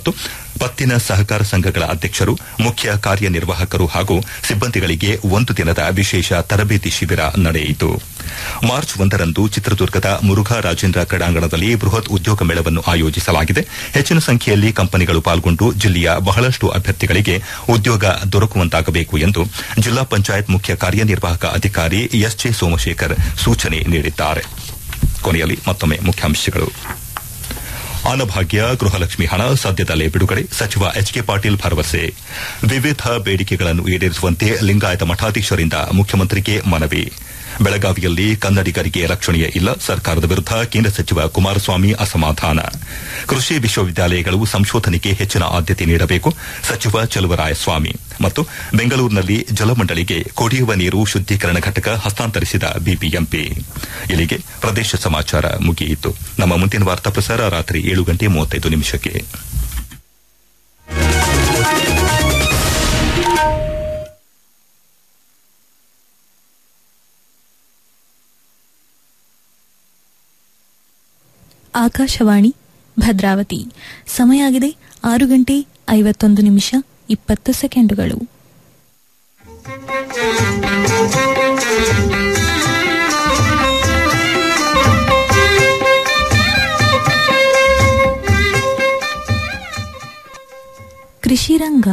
ಮತ್ತು ಪತ್ತಿನ ಸಹಕಾರ ಸಂಘಗಳ ಅಧ್ಯಕ್ಷರು ಮುಖ್ಯ ಕಾರ್ಯನಿರ್ವಾಹಕರು ಹಾಗೂ ಸಿಬ್ಬಂದಿಗಳಿಗೆ ಒಂದು ದಿನದ ವಿಶೇಷ ತರಬೇತಿ ಶಿಬಿರ ನಡೆಯಿತು ಮಾರ್ಚ್ ಒಂದರಂದು ಚಿತ್ರದುರ್ಗದ ಮುರುಘಾ ರಾಜೇಂದ್ರ ಕ್ರೀಡಾಂಗಣದಲ್ಲಿ ಬೃಹತ್ ಉದ್ಯೋಗ ಮೇಳವನ್ನು ಆಯೋಜಿಸಲಾಗಿದೆ ಹೆಚ್ಚಿನ ಸಂಖ್ಯೆಯಲ್ಲಿ ಕಂಪನಿಗಳು ಪಾಲ್ಗೊಂಡು ಜಿಲ್ಲೆಯ ಬಹಳಷ್ಟು ಅಭ್ಯರ್ಥಿಗಳಿಗೆ ಉದ್ಯೋಗ ದೊರಕುವಂತಾಗಬೇಕು ಎಂದು ಜಿಲ್ಲಾ ಪಂಚಾಯತ್ ಮುಖ್ಯ ಕಾರ್ಯನಿರ್ವಾಹಕ ಅಧಿಕಾರಿ ಎಸ್ಜೆ ಸೋಮಶೇಖರ್ ಸೂಚನೆ ನೀಡಿದ್ದಾರೆ ಕೊನೆಯಲ್ಲಿ ಮತ್ತೊಮ್ಮೆ ಮುಖ್ಯಾಂಶಗಳು ಅನ್ನಭಾಗ್ಯ ಗೃಹಲಕ್ಷ್ಮಿ ಹಣ ಸದ್ಯದಲ್ಲೇ ಬಿಡುಗಡೆ ಸಚಿವ ಎಚ್ ಕೆ ಪಾಟೀಲ್ ಭರವಸೆ ವಿವಿಧ ಬೇಡಿಕೆಗಳನ್ನು ಈಡೇರಿಸುವಂತೆ ಲಿಂಗಾಯತ ಮಠಾಧೀಶರಿಂದ ಮುಖ್ಯಮಂತ್ರಿಗೆ ಮನವಿ ಬೆಳಗಾವಿಯಲ್ಲಿ ಕನ್ನಡಿಗರಿಗೆ ರಕ್ಷಣೆಯೇ ಇಲ್ಲ ಸರ್ಕಾರದ ವಿರುದ್ಧ ಕೇಂದ್ರ ಸಚಿವ ಕುಮಾರಸ್ವಾಮಿ ಅಸಮಾಧಾನ ಕೃಷಿ ವಿಶ್ವವಿದ್ಯಾಲಯಗಳು ಸಂಶೋಧನೆಗೆ ಹೆಚ್ಚಿನ ಆದ್ಯತೆ ನೀಡಬೇಕು ಸಚಿವ ಚಲುವರಾಯಸ್ವಾಮಿ ಮತ್ತು ಬೆಂಗಳೂರಿನಲ್ಲಿ ಜಲಮಂಡಳಿಗೆ ಕುಡಿಯುವ ನೀರು ಶುದ್ದೀಕರಣ ಘಟಕ ಹಸ್ತಾಂತರಿಸಿದ ಬಿಬಿಎಂಪಿ ಇಲ್ಲಿಗೆ ಪ್ರದೇಶ ಸಮಾಚಾರ ಮುಗಿಯಿತು ನಮ್ಮ ಮುಂದಿನ ವಾರ್ತಾ ಪ್ರಸಾರ ರಾತ್ರಿ ಏಳು ಗಂಟೆ ಮೂವತ್ತೈದು ನಿಮಿಷಕ್ಕೆ ಆಕಾಶವಾಣಿ ಭದ್ರಾವತಿ ಸಮಯ ಆಗಿದೆ ಆರು ಗಂಟೆ ಐವತ್ತೊಂದು ನಿಮಿಷ ಇಪ್ಪತ್ತು ಸೆಕೆಂಡುಗಳು ಕೃಷಿ ರಂಗ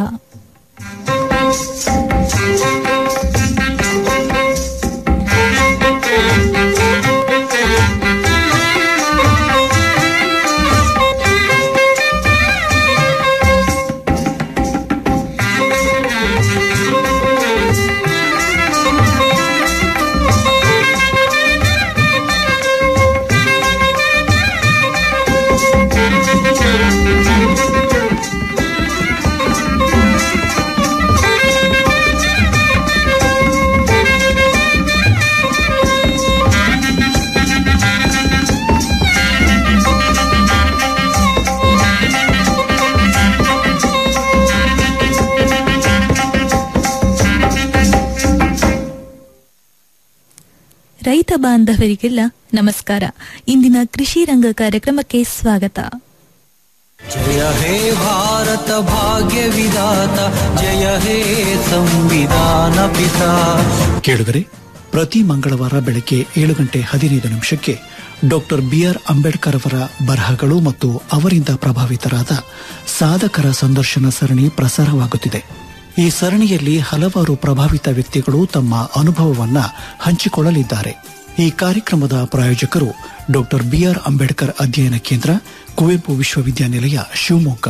ರೈತ ಬಾಂಧವರಿಗೆಲ್ಲ ನಮಸ್ಕಾರ ಇಂದಿನ ಕೃಷಿ ರಂಗ ಕಾರ್ಯಕ್ರಮಕ್ಕೆ ಸ್ವಾಗತ जय हे भारत भाग्य विधाता जय हे ಸಂವಿಧಾನ ಪಿತಾ ಕೇಳುಗರೆ ಪ್ರತಿ ಮಂಗಳವಾರ ಬೆಳಗ್ಗೆ ಏಳು ಗಂಟೆ ಹದಿನೈದು ನಿಮಿಷಕ್ಕೆ ಡಾಕ್ಟರ್ ಬಿಆರ್ ಅಂಬೇಡ್ಕರ್ ಅವರ ಬರಹಗಳು ಮತ್ತು ಅವರಿಂದ ಪ್ರಭಾವಿತರಾದ ಸಾಧಕರ ಸಂದರ್ಶನ ಸರಣಿ ಪ್ರಸಾರವಾಗುತ್ತಿದೆ ಈ ಸರಣಿಯಲ್ಲಿ ಹಲವಾರು ಪ್ರಭಾವಿತ ವ್ಯಕ್ತಿಗಳು ತಮ್ಮ ಅನುಭವವನ್ನ ಹಂಚಿಕೊಳ್ಳಲಿದ್ದಾರೆ ಈ ಕಾರ್ಯಕ್ರಮದ ಪ್ರಾಯೋಜಕರು ಡಾಕ್ಟರ್ ಬಿಆರ್ ಅಂಬೇಡ್ಕರ್ ಅಧ್ಯಯನ ಕೇಂದ್ರ ಕುವೆಂಪು ವಿಶ್ವವಿದ್ಯಾನಿಲಯ ಶಿವಮೊಗ್ಗ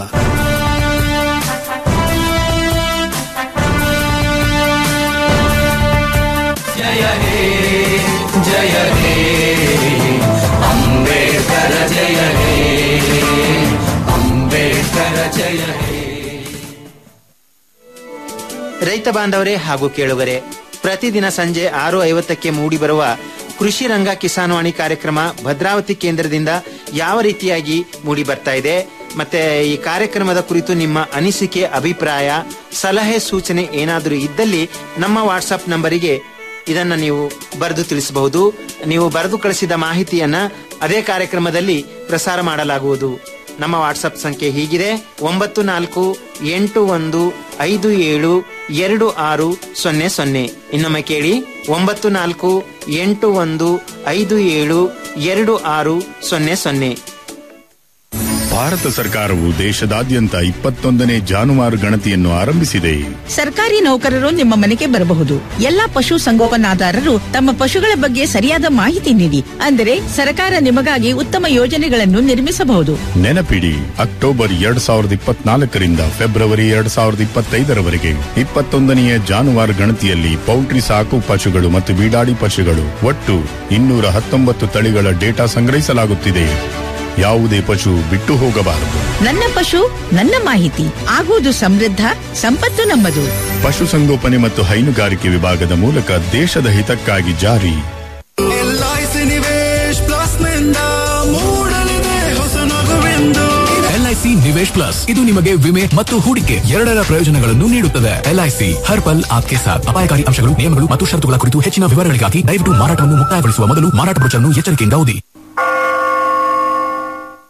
ಜಯ ಹೇ ಜಯ ಹೇ ಅಂಬೇಡ್ಕರ ಜಯ ಹೇ ಅಂಬೇಡ್ಕರ ಜಯ ಹೇ ರೈತ ಬಾಂಧವರೇ ಹಾಗೂ ಕೇಳುಗರೆ ಪ್ರತಿದಿನ ಸಂಜೆ ಆರು ಐವತ್ತಕ್ಕೆ ಮೂಡಿಬರುವ ಕೃಷಿ ರಂಗ ಕಿಸಾನ್ವಾಣಿ ಕಾರ್ಯಕ್ರಮ ಭದ್ರಾವತಿ ಕೇಂದ್ರದಿಂದ ಯಾವ ರೀತಿಯಾಗಿ ಮೂಡಿ ಬರ್ತಾ ಇದೆ ಮತ್ತೆ ಈ ಕಾರ್ಯಕ್ರಮದ ಕುರಿತು ನಿಮ್ಮ ಅನಿಸಿಕೆ ಅಭಿಪ್ರಾಯ ಸಲಹೆ ಸೂಚನೆ ಏನಾದರೂ ಇದ್ದಲ್ಲಿ ನಮ್ಮ ವಾಟ್ಸಪ್ ನಂಬರಿಗೆ ಇದನ್ನ ನೀವು ಬರೆದು ತಿಳಿಸಬಹುದು ನೀವು ಬರೆದು ಕಳಿಸಿದ ಮಾಹಿತಿಯನ್ನ ಅದೇ ಕಾರ್ಯಕ್ರಮದಲ್ಲಿ ಪ್ರಸಾರ ಮಾಡಲಾಗುವುದು ನಮ್ಮ ವಾಟ್ಸಪ್ ಸಂಖ್ಯೆ ಹೀಗಿದೆ ಒಂಬತ್ತು ನಾಲ್ಕು ಎಂಟು ಒಂದು ಐದು ಏಳು ಎರಡು ಆರು ಸೊನ್ನೆ ಸೊನ್ನೆ ಇನ್ನೊಮ್ಮೆ ಕೇಳಿ ಒಂಬತ್ತು ನಾಲ್ಕು ಎಂಟು ಒಂದು ಐದು ಏಳು ಎರಡು ಆರು ಸೊನ್ನೆ ಸೊನ್ನೆ ಭಾರತ ಸರ್ಕಾರವು ದೇಶದಾದ್ಯಂತ ಇಪ್ಪತ್ತೊಂದನೇ ಜಾನುವಾರು ಗಣತಿಯನ್ನು ಆರಂಭಿಸಿದೆ ಸರ್ಕಾರಿ ನೌಕರರು ನಿಮ್ಮ ಮನೆಗೆ ಬರಬಹುದು ಎಲ್ಲಾ ಪಶು ಸಂಗೋಪನಾದಾರರು ತಮ್ಮ ಪಶುಗಳ ಬಗ್ಗೆ ಸರಿಯಾದ ಮಾಹಿತಿ ನೀಡಿ ಅಂದರೆ ಸರ್ಕಾರ ನಿಮಗಾಗಿ ಉತ್ತಮ ಯೋಜನೆಗಳನ್ನು ನಿರ್ಮಿಸಬಹುದು ನೆನಪಿಡಿ ಅಕ್ಟೋಬರ್ ಎರಡ್ ಸಾವಿರದ ಇಪ್ಪತ್ನಾಲ್ಕರಿಂದ ಫೆಬ್ರವರಿ ಎರಡ್ ಸಾವಿರದ ಇಪ್ಪತ್ತೈದರವರೆಗೆ ಇಪ್ಪತ್ತೊಂದನೆಯ ಜಾನುವಾರು ಗಣತಿಯಲ್ಲಿ ಪೌಲ್ಟ್ರಿ ಸಾಕು ಪಶುಗಳು ಮತ್ತು ಬೀಡಾಡಿ ಪಶುಗಳು ಒಟ್ಟು ಇನ್ನೂರ ಹತ್ತೊಂಬತ್ತು ತಳಿಗಳ ಡೇಟಾ ಸಂಗ್ರಹಿಸಲಾಗುತ್ತಿದೆ ಯಾವುದೇ ಪಶು ಬಿಟ್ಟು ಹೋಗಬಾರದು ನನ್ನ ಪಶು ನನ್ನ ಮಾಹಿತಿ ಆಗುವುದು ಸಮೃದ್ಧ ಸಂಪತ್ತು ನಮ್ಮದು ಪಶುಸಂಗೋಪನೆ ಮತ್ತು ಹೈನುಗಾರಿಕೆ ವಿಭಾಗದ ಮೂಲಕ ದೇಶದ ಹಿತಕ್ಕಾಗಿ ಜಾರಿ ಎಲ್ಐಸಿ ನಿವೇಶ್ ಪ್ಲಸ್ ನಿಂದ ಮೂಡಲಿದೆ ಹೊಸ ನಗುವೆಂದು ಎಲ್ಐಸಿ ನಿವೇಶ್ ಪ್ಲಸ್ ಇದು ನಿಮಗೆ ವಿಮೆ ಮತ್ತು ಹೂಡಿಕೆ ಎರಡರ ಪ್ರಯೋಜನಗಳನ್ನು ನೀಡುತ್ತದೆ ಎಲ್ಐಸಿ ಹರ್ ಪಲ್ ಆಪ್ಕೆ ಸಾಥ್ ಅಪಾಯಕಾರಿ ಅಂಶಗಳು ನಿಯಮಗಳು ಮತ್ತು ಷರತ್ತುಗಳ ಕುರಿತು ಹೆಚ್ಚಿನ ವಿವರಗಳಿಗಾಗಿ ದಯವಿಟ್ಟು ಮಾರಾಟವನ್ನು ಮುಕ್ತಾಯಗೊಳಿಸುವ ಮೊದಲು ಮಾರಾಟ ಬ್ರೋಚರ್ನ್ನು ಎಚ್ಚರಿಕೆಯಿಂದ ಓದಿ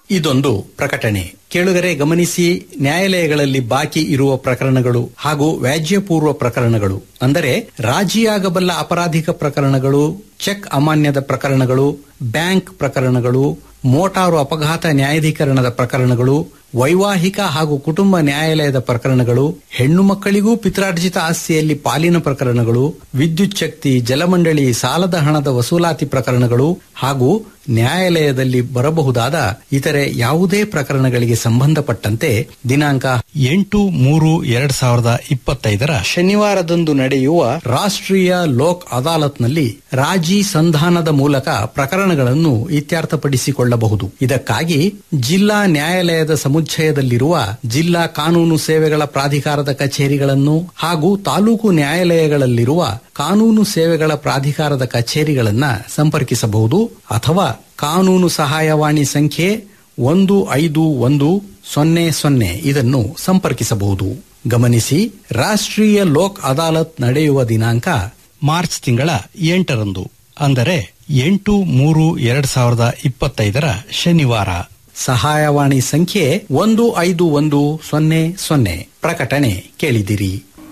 ಇದೊಂದು ಪ್ರಕಟಣೆ ಕೇಳುಗರೆ ಗಮನಿಸಿ ನ್ಯಾಯಾಲಯಗಳಲ್ಲಿ ಬಾಕಿ ಇರುವ ಪ್ರಕರಣಗಳು ಹಾಗೂ ವ್ಯಾಜ್ಯಪೂರ್ವ ಪ್ರಕರಣಗಳು ಅಂದರೆ ರಾಜಿಯಾಗಬಲ್ಲ ಅಪರಾಧಿಕ ಪ್ರಕರಣಗಳು ಚೆಕ್ ಅಮಾನ್ಯದ ಪ್ರಕರಣಗಳು ಬ್ಯಾಂಕ್ ಪ್ರಕರಣಗಳು ಮೋಟಾರು ಅಪಘಾತ ನ್ಯಾಯಾಧೀಕರಣದ ಪ್ರಕರಣಗಳು ವೈವಾಹಿಕ ಹಾಗೂ ಕುಟುಂಬ ನ್ಯಾಯಾಲಯದ ಪ್ರಕರಣಗಳು ಹೆಣ್ಣು ಮಕ್ಕಳಿಗೂ ಪಿತ್ರಾರ್ಜಿತ ಆಸ್ತಿಯಲ್ಲಿ ಪಾಲಿನ ಪ್ರಕರಣಗಳು ವಿದ್ಯುತ್ ಶಕ್ತಿ ಜಲಮಂಡಳಿ ಸಾಲದ ಹಣದ ವಸೂಲಾತಿ ಪ್ರಕರಣಗಳು ಹಾಗೂ ನ್ಯಾಯಾಲಯದಲ್ಲಿ ಬರಬಹುದಾದ ಇತರೆ ಯಾವುದೇ ಪ್ರಕರಣಗಳಿಗೆ ಸಂಬಂಧಪಟ್ಟಂತೆ ದಿನಾಂಕ ಎಂಟು ಮೂರು ಎರಡ್ ಸಾವಿರದ ಇಪ್ಪತ್ತೈದರ ಶನಿವಾರದಂದು ನಡೆಯುವ ರಾಷ್ಟ್ರೀಯ ಲೋಕ್ ಅದಾಲತ್ನಲ್ಲಿ ರಾಜಿ ಸಂಧಾನದ ಮೂಲಕ ಪ್ರಕರಣಗಳನ್ನು ಇತ್ಯರ್ಥಪಡಿಸಿಕೊಳ್ಳಬಹುದು ಇದಕ್ಕಾಗಿ ಜಿಲ್ಲಾ ನ್ಯಾಯಾಲಯದ ಸಮುಚ್ಚಯದಲ್ಲಿರುವ ಜಿಲ್ಲಾ ಕಾನೂನು ಸೇವೆಗಳ ಪ್ರಾಧಿಕಾರದ ಕಚೇರಿಗಳನ್ನು ಹಾಗೂ ತಾಲೂಕು ನ್ಯಾಯಾಲಯಗಳಲ್ಲಿರುವ ಕಾನೂನು ಸೇವೆಗಳ ಪ್ರಾಧಿಕಾರದ ಕಚೇರಿಗಳನ್ನ ಸಂಪರ್ಕಿಸಬಹುದು ಅಥವಾ ಕಾನೂನು ಸಹಾಯವಾಣಿ ಸಂಖ್ಯೆ ಒಂದು ಐದು ಒಂದು ಸೊನ್ನೆ ಸೊನ್ನೆ ಇದನ್ನು ಸಂಪರ್ಕಿಸಬಹುದು ಗಮನಿಸಿ ರಾಷ್ಟ್ರೀಯ ಲೋಕ್ ಅದಾಲತ್ ನಡೆಯುವ ದಿನಾಂಕ ಮಾರ್ಚ್ ತಿಂಗಳ ಎಂಟರಂದು ಅಂದರೆ ಎಂಟು ಮೂರು ಎರಡ್ ಸಾವಿರದ ಇಪ್ಪತ್ತೈದರ ಶನಿವಾರ ಸಹಾಯವಾಣಿ ಸಂಖ್ಯೆ ಒಂದು ಐದು ಒಂದು ಸೊನ್ನೆ ಸೊನ್ನೆ ಪ್ರಕಟಣೆ ಕೇಳಿದಿರಿ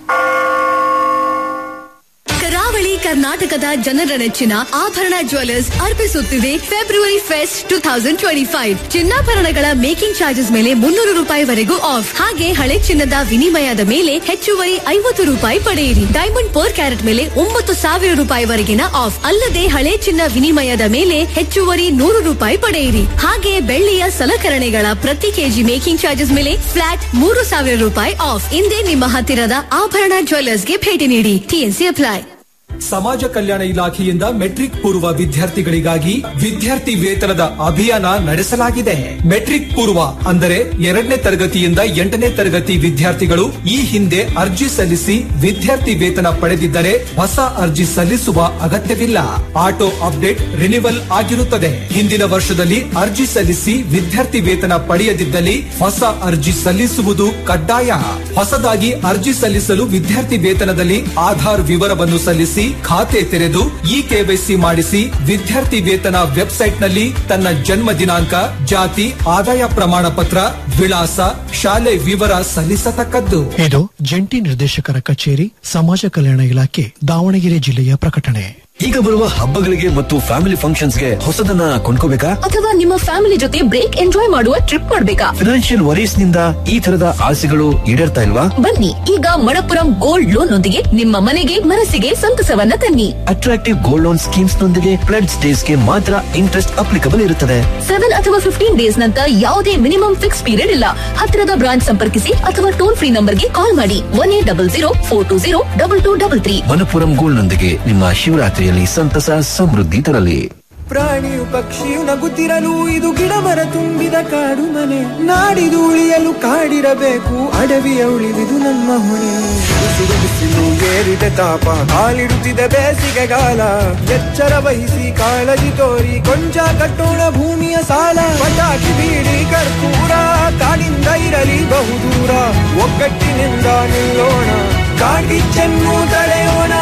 ಕರಾವಳಿ ಕರ್ನಾಟಕದ ಜನರ ನೆಚ್ಚಿನ ಆಭರಣ ಜ್ಯುವೆಲರ್ಸ್ ಅರ್ಪಿಸುತ್ತಿದೆ February fest two thousand twenty five ಚಿನ್ನಾಭರಣಗಳ ಮೇಕಿಂಗ್ ಚಾರ್ಜಸ್ ಮೇಲೆ ಮುನ್ನೂರು ರೂಪಾಯಿವರೆಗೂ ಆಫ್ ಹಾಗೆ ಹಳೆ ಚಿನ್ನದ ವಿನಿಮಯದ ಮೇಲೆ ಹೆಚ್ಚುವರಿ ಐವತ್ತು ರೂಪಾಯಿ ಪಡೆಯಿರಿ ಡೈಮಂಡ್ ಪರ್ ಕ್ಯಾರೆಟ್ ಮೇಲೆ ಒಂಬತ್ತು ಸಾವಿರ ರೂಪಾಯಿವರೆಗಿನ ಆಫ್ ಅಲ್ಲದೆ ಹಳೆ ಚಿನ್ನ ವಿನಿಮಯದ ಮೇಲೆ ಹೆಚ್ಚುವರಿ ನೂರು ರೂಪಾಯಿ ಪಡೆಯಿರಿ ಹಾಗೆ ಬೆಳ್ಳಿಯ ಸಲಕರಣೆಗಳ ಪ್ರತಿ ಕೆಜಿ ಮೇಕಿಂಗ್ ಚಾರ್ಜಸ್ ಮೇಲೆ ಫ್ಲಾಟ್ ಮೂರು ಸಾವಿರ ರೂಪಾಯಿ ಆಫ್ ಇಂದೇ ನಿಮ್ಮ ಹತ್ತಿರದ ಆಭರಣ ಜ್ಯುವೆಲರ್ಸ್ಗೆ ಭೇಟಿ ನೀಡಿ ಟಿಎನ್ಸಿ ಅಪ್ಲೈ ಸಮಾಜ ಕಲ್ಯಾಣ ಇಲಾಖೆಯಿಂದ ಮೆಟ್ರಿಕ್ ಪೂರ್ವ ವಿದ್ಯಾರ್ಥಿಗಳಿಗಾಗಿ ವಿದ್ಯಾರ್ಥಿ ವೇತನದ ಅಭಿಯಾನ ನಡೆಸಲಾಗಿದೆ ಮೆಟ್ರಿಕ್ ಪೂರ್ವ ಅಂದರೆ ಎರಡನೇ ತರಗತಿಯಿಂದ ಎಂಟನೇ ತರಗತಿ ವಿದ್ಯಾರ್ಥಿಗಳು ಈ ಹಿಂದೆ ಅರ್ಜಿ ಸಲ್ಲಿಸಿ ವಿದ್ಯಾರ್ಥಿ ವೇತನ ಪಡೆದಿದ್ದರೆ ಹೊಸ ಅರ್ಜಿ ಸಲ್ಲಿಸುವ ಅಗತ್ಯವಿಲ್ಲ ಆಟೋ ಅಪ್ಡೇಟ್ ರಿನಿವಲ್ ಆಗಿರುತ್ತದೆ ಹಿಂದಿನ ವರ್ಷದಲ್ಲಿ ಅರ್ಜಿ ಸಲ್ಲಿಸಿ ವಿದ್ಯಾರ್ಥಿ ವೇತನ ಪಡೆಯದಿದ್ದಲ್ಲಿ ಹೊಸ ಅರ್ಜಿ ಸಲ್ಲಿಸುವುದು ಕಡ್ಡಾಯ ಹೊಸದಾಗಿ ಅರ್ಜಿ ಸಲ್ಲಿಸಲು ವಿದ್ಯಾರ್ಥಿ ವೇತನದಲ್ಲಿ ಆಧಾರ್ ವಿವರವನ್ನು ಸಲ್ಲಿಸಿ ಖಾತೆ ತೆರೆದು ಇ ಕೆವೈಸಿ ಮಾಡಿಸಿ ವಿದ್ಯಾರ್ಥಿ ವೇತನ ವೆಬ್ಸೈಟ್ ನಲ್ಲಿ ತನ್ನ ಜನ್ಮ ದಿನಾಂಕ ಜಾತಿ ಆದಾಯ ಪ್ರಮಾಣ ಪತ್ರ ವಿಳಾಸ ಶಾಲೆ ವಿವರ ಸಲ್ಲಿಸತಕ್ಕದ್ದು ಇದು ಜಂಟಿ ನಿರ್ದೇಶಕರ ಕಚೇರಿ ಸಮಾಜ ಕಲ್ಯಾಣ ಇಲಾಖೆ ದಾವಣಗೆರೆ ಜಿಲ್ಲೆಯ ಪ್ರಕಟಣೆ ಈಗ ಬರುವ ಹಬ್ಬಗಳಿಗೆ ಮತ್ತು ಫ್ಯಾಮಿಲಿ ಫಂಕ್ಷನ್ಸ್ಗೆ ಹೊಸದನ್ನ ಕೊಂಡ್ಕೋಬೇಕಾ ಅಥವಾ ನಿಮ್ಮ ಫ್ಯಾಮಿಲಿ ಜೊತೆ ಬ್ರೇಕ್ ಎಂಜಾಯ್ ಮಾಡುವ ಟ್ರಿಪ್ ಮಾಡ್ಬೇಕಾ ಫಿನಾನ್ಷಿಯಲ್ ವರೀಸ್ ನಿಂದ ಈ ತರದ ಆಸೆಗಳು ಈಡೇರ್ತಾ ಇಲ್ವಾ ಬನ್ನಿ ಈಗ ಮಣಪುರಂ ಗೋಲ್ಡ್ ಲೋನ್ ನೊಂದಿಗೆ ನಿಮ್ಮ ಮನೆಗೆ ಮನಸ್ಸಿಗೆ ಸಂತಸವನ್ನ ತನ್ನಿ ಅಟ್ರಾಕ್ಟಿವ್ ಗೋಲ್ಡ್ ಲೋನ್ ಸ್ಕೀಮ್ಸ್ ನೊಂದಿಗೆ ಫ್ಲಡ್ಸ್ ಡೇಸ್ ಗೆ ಮಾತ್ರ ಇಂಟ್ರೆಸ್ಟ್ ಅಪ್ಲಿಕಬಲ್ ಇರುತ್ತದೆ ಸೆವೆನ್ ಅಥವಾ ಫಿಫ್ಟೀನ್ ಡೇಸ್ ನಂತರ ಯಾವುದೇ ಮಿನಿಮಮ್ ಫಿಕ್ಸ್ ಪೀರಿಯಡ್ ಇಲ್ಲ ಹತ್ತಿರದ ಬ್ರಾಂಚ್ ಸಂಪರ್ಕಿಸಿ ಅಥವಾ ಟೋಲ್ ಫ್ರೀ ನಂಬರ್ಗೆ ಕಾಲ್ ಮಾಡಿ one eight double zero four two zero double two double three Manappuram gold ನೊಂದಿಗೆ ನಿಮ್ಮ ಶಿವರಾತ್ರಿಯಲ್ಲಿ ಸಂತಸ ಸಮೃದ್ಧಿ ತರಲಿ ಪ್ರಾಣಿಯು ಪಕ್ಷಿಯು ನಗುತ್ತಿರಲು ಇದು ಗಿಡ ಮರ ತುಂಬಿದ ಕಾಡು ಮನೆ ನಾಡಿದು ಉಳಿಯಲು ಕಾಡಿರಬೇಕು ಅಡವಿಯ ಉಳಿದಿದು ನಮ್ಮ ಹೊಣೆ ಬಿಸಿಲು ಬಿಸಿಲು ಏರಿದ ತಾಪ ಕಾಲಿಡುತ್ತಿದೆ ಬೇಸಿಗೆಗಾಲ ಎಚ್ಚರ ವಹಿಸಿ ಕಾಳಜಿ ತೋರಿ ಕೊಂಚ ಕಟ್ಟೋಣ ಭೂಮಿಯ ಸಾಲ ಪಟಾಕಿ ಬೀಡಿ ಕರ್ಪೂರ ಕಾಡಿಂದ ಇರಲಿ ಬಹುದೂರ ಒಗ್ಗಟ್ಟಿನಿಂದ ನಿಲ್ಲೋಣ ಕಾಡಿಚ್ಚನ್ನು ತಡೆಯೋಣ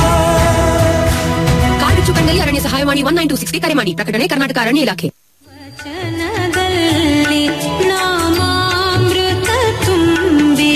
ಕಾಡು ಚುಕ್ಕಂಡಲ್ಲಿ ಅರಣ್ಯ ಸಹಾಯವಾಣಿ ಒನ್ ನೈನ್ ಟು ಸಿಕ್ಸ್ಗೆ ಕರೆ ಮಾಡಿ ಪ್ರಕಟಣೆ ಕರ್ನಾಟಕ ಅರಣ್ಯ ಇಲಾಖೆ ನಾಮಾಮೃತ ತುಂಬಿ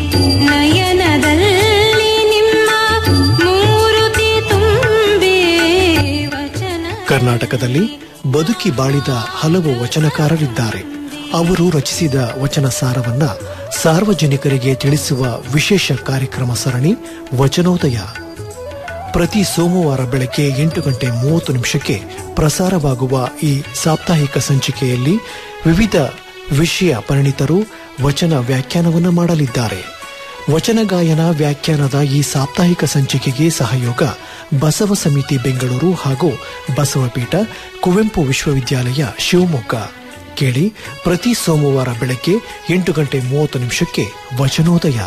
ನಯನದಲ್ಲಿ ನಿಮ್ಮ ಮೂರುತಿ ತುಂಬಿ ವಚನ ಕರ್ನಾಟಕದಲ್ಲಿ ಬದುಕಿ ಬಾಳಿದ ಹಲವು ವಚನಕಾರರಿದ್ದಾರೆ ಅವರು ರಚಿಸಿದ ವಚನ ಸಾರವನ್ನ ಸಾರ್ವಜನಿಕರಿಗೆ ತಿಳಿಸುವ ವಿಶೇಷ ಕಾರ್ಯಕ್ರಮ ಸರಣಿ ವಚನೋದಯ ಪ್ರತಿ ಸೋಮವಾರ ಬೆಳಗ್ಗೆ ಎಂಟು ಗಂಟೆ ಮೂವತ್ತು ನಿಮಿಷಕ್ಕೆ ಪ್ರಸಾರವಾಗುವ ಈ ಸಾಪ್ತಾಹಿಕ ಸಂಚಿಕೆಯಲ್ಲಿ ವಿವಿಧ ವಿಷಯ ಪರಿಣಿತರು ವಚನ ವ್ಯಾಖ್ಯಾನವನ್ನು ಮಾಡಲಿದ್ದಾರೆ ವಚನ ಗಾಯನ ವ್ಯಾಖ್ಯಾನದ ಈ ಸಾಪ್ತಾಹಿಕ ಸಂಚಿಕೆಗೆ ಸಹಯೋಗ ಬಸವ ಸಮಿತಿ ಬೆಂಗಳೂರು ಹಾಗೂ ಬಸವಪೀಠ ಕುವೆಂಪು ವಿಶ್ವವಿದ್ಯಾಲಯ ಶಿವಮೊಗ್ಗ ಕೇಳಿ ಪ್ರತಿ ಸೋಮವಾರ ಬೆಳಗ್ಗೆ ಎಂಟು ಗಂಟೆ ಮೂವತ್ತು ನಿಮಿಷಕ್ಕೆ ವಚನೋದಯ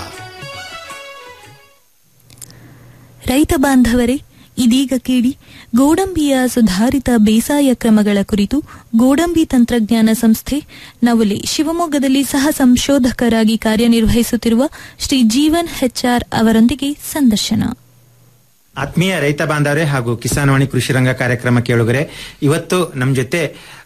ರೈತ ಬಾಂಧವರೇ ಇದೀಗ ಕೇಳಿ ಗೋಡಂಬಿಯ ಸುಧಾರಿತ ಬೇಸಾಯ ಕ್ರಮಗಳ ಕುರಿತು ಗೋಡಂಬಿ ತಂತ್ರಜ್ಞಾನ ಸಂಸ್ಥೆ ನವಲೆ ಶಿವಮೊಗ್ಗದಲ್ಲಿ ಸಹ ಸಂಶೋಧಕರಾಗಿ ಕಾರ್ಯನಿರ್ವಹಿಸುತ್ತಿರುವ ಶ್ರೀ ಜೀವನ್ ಹೆಚ್ಆರ್ ಅವರೊಂದಿಗೆ ಸಂದರ್ಶನ ಆತ್ಮೀಯ ರೈತ ಬಾಂಧವರೇ ಹಾಗೂ ಕಿಸಾನ್ವಾಣಿ ಕೃಷಿ ರಂಗ ಕಾರ್ಯಕ್ರಮ ಕೇಳುಗರೆ ಇವತ್ತು ನಮ್ಮ ಜೊತೆ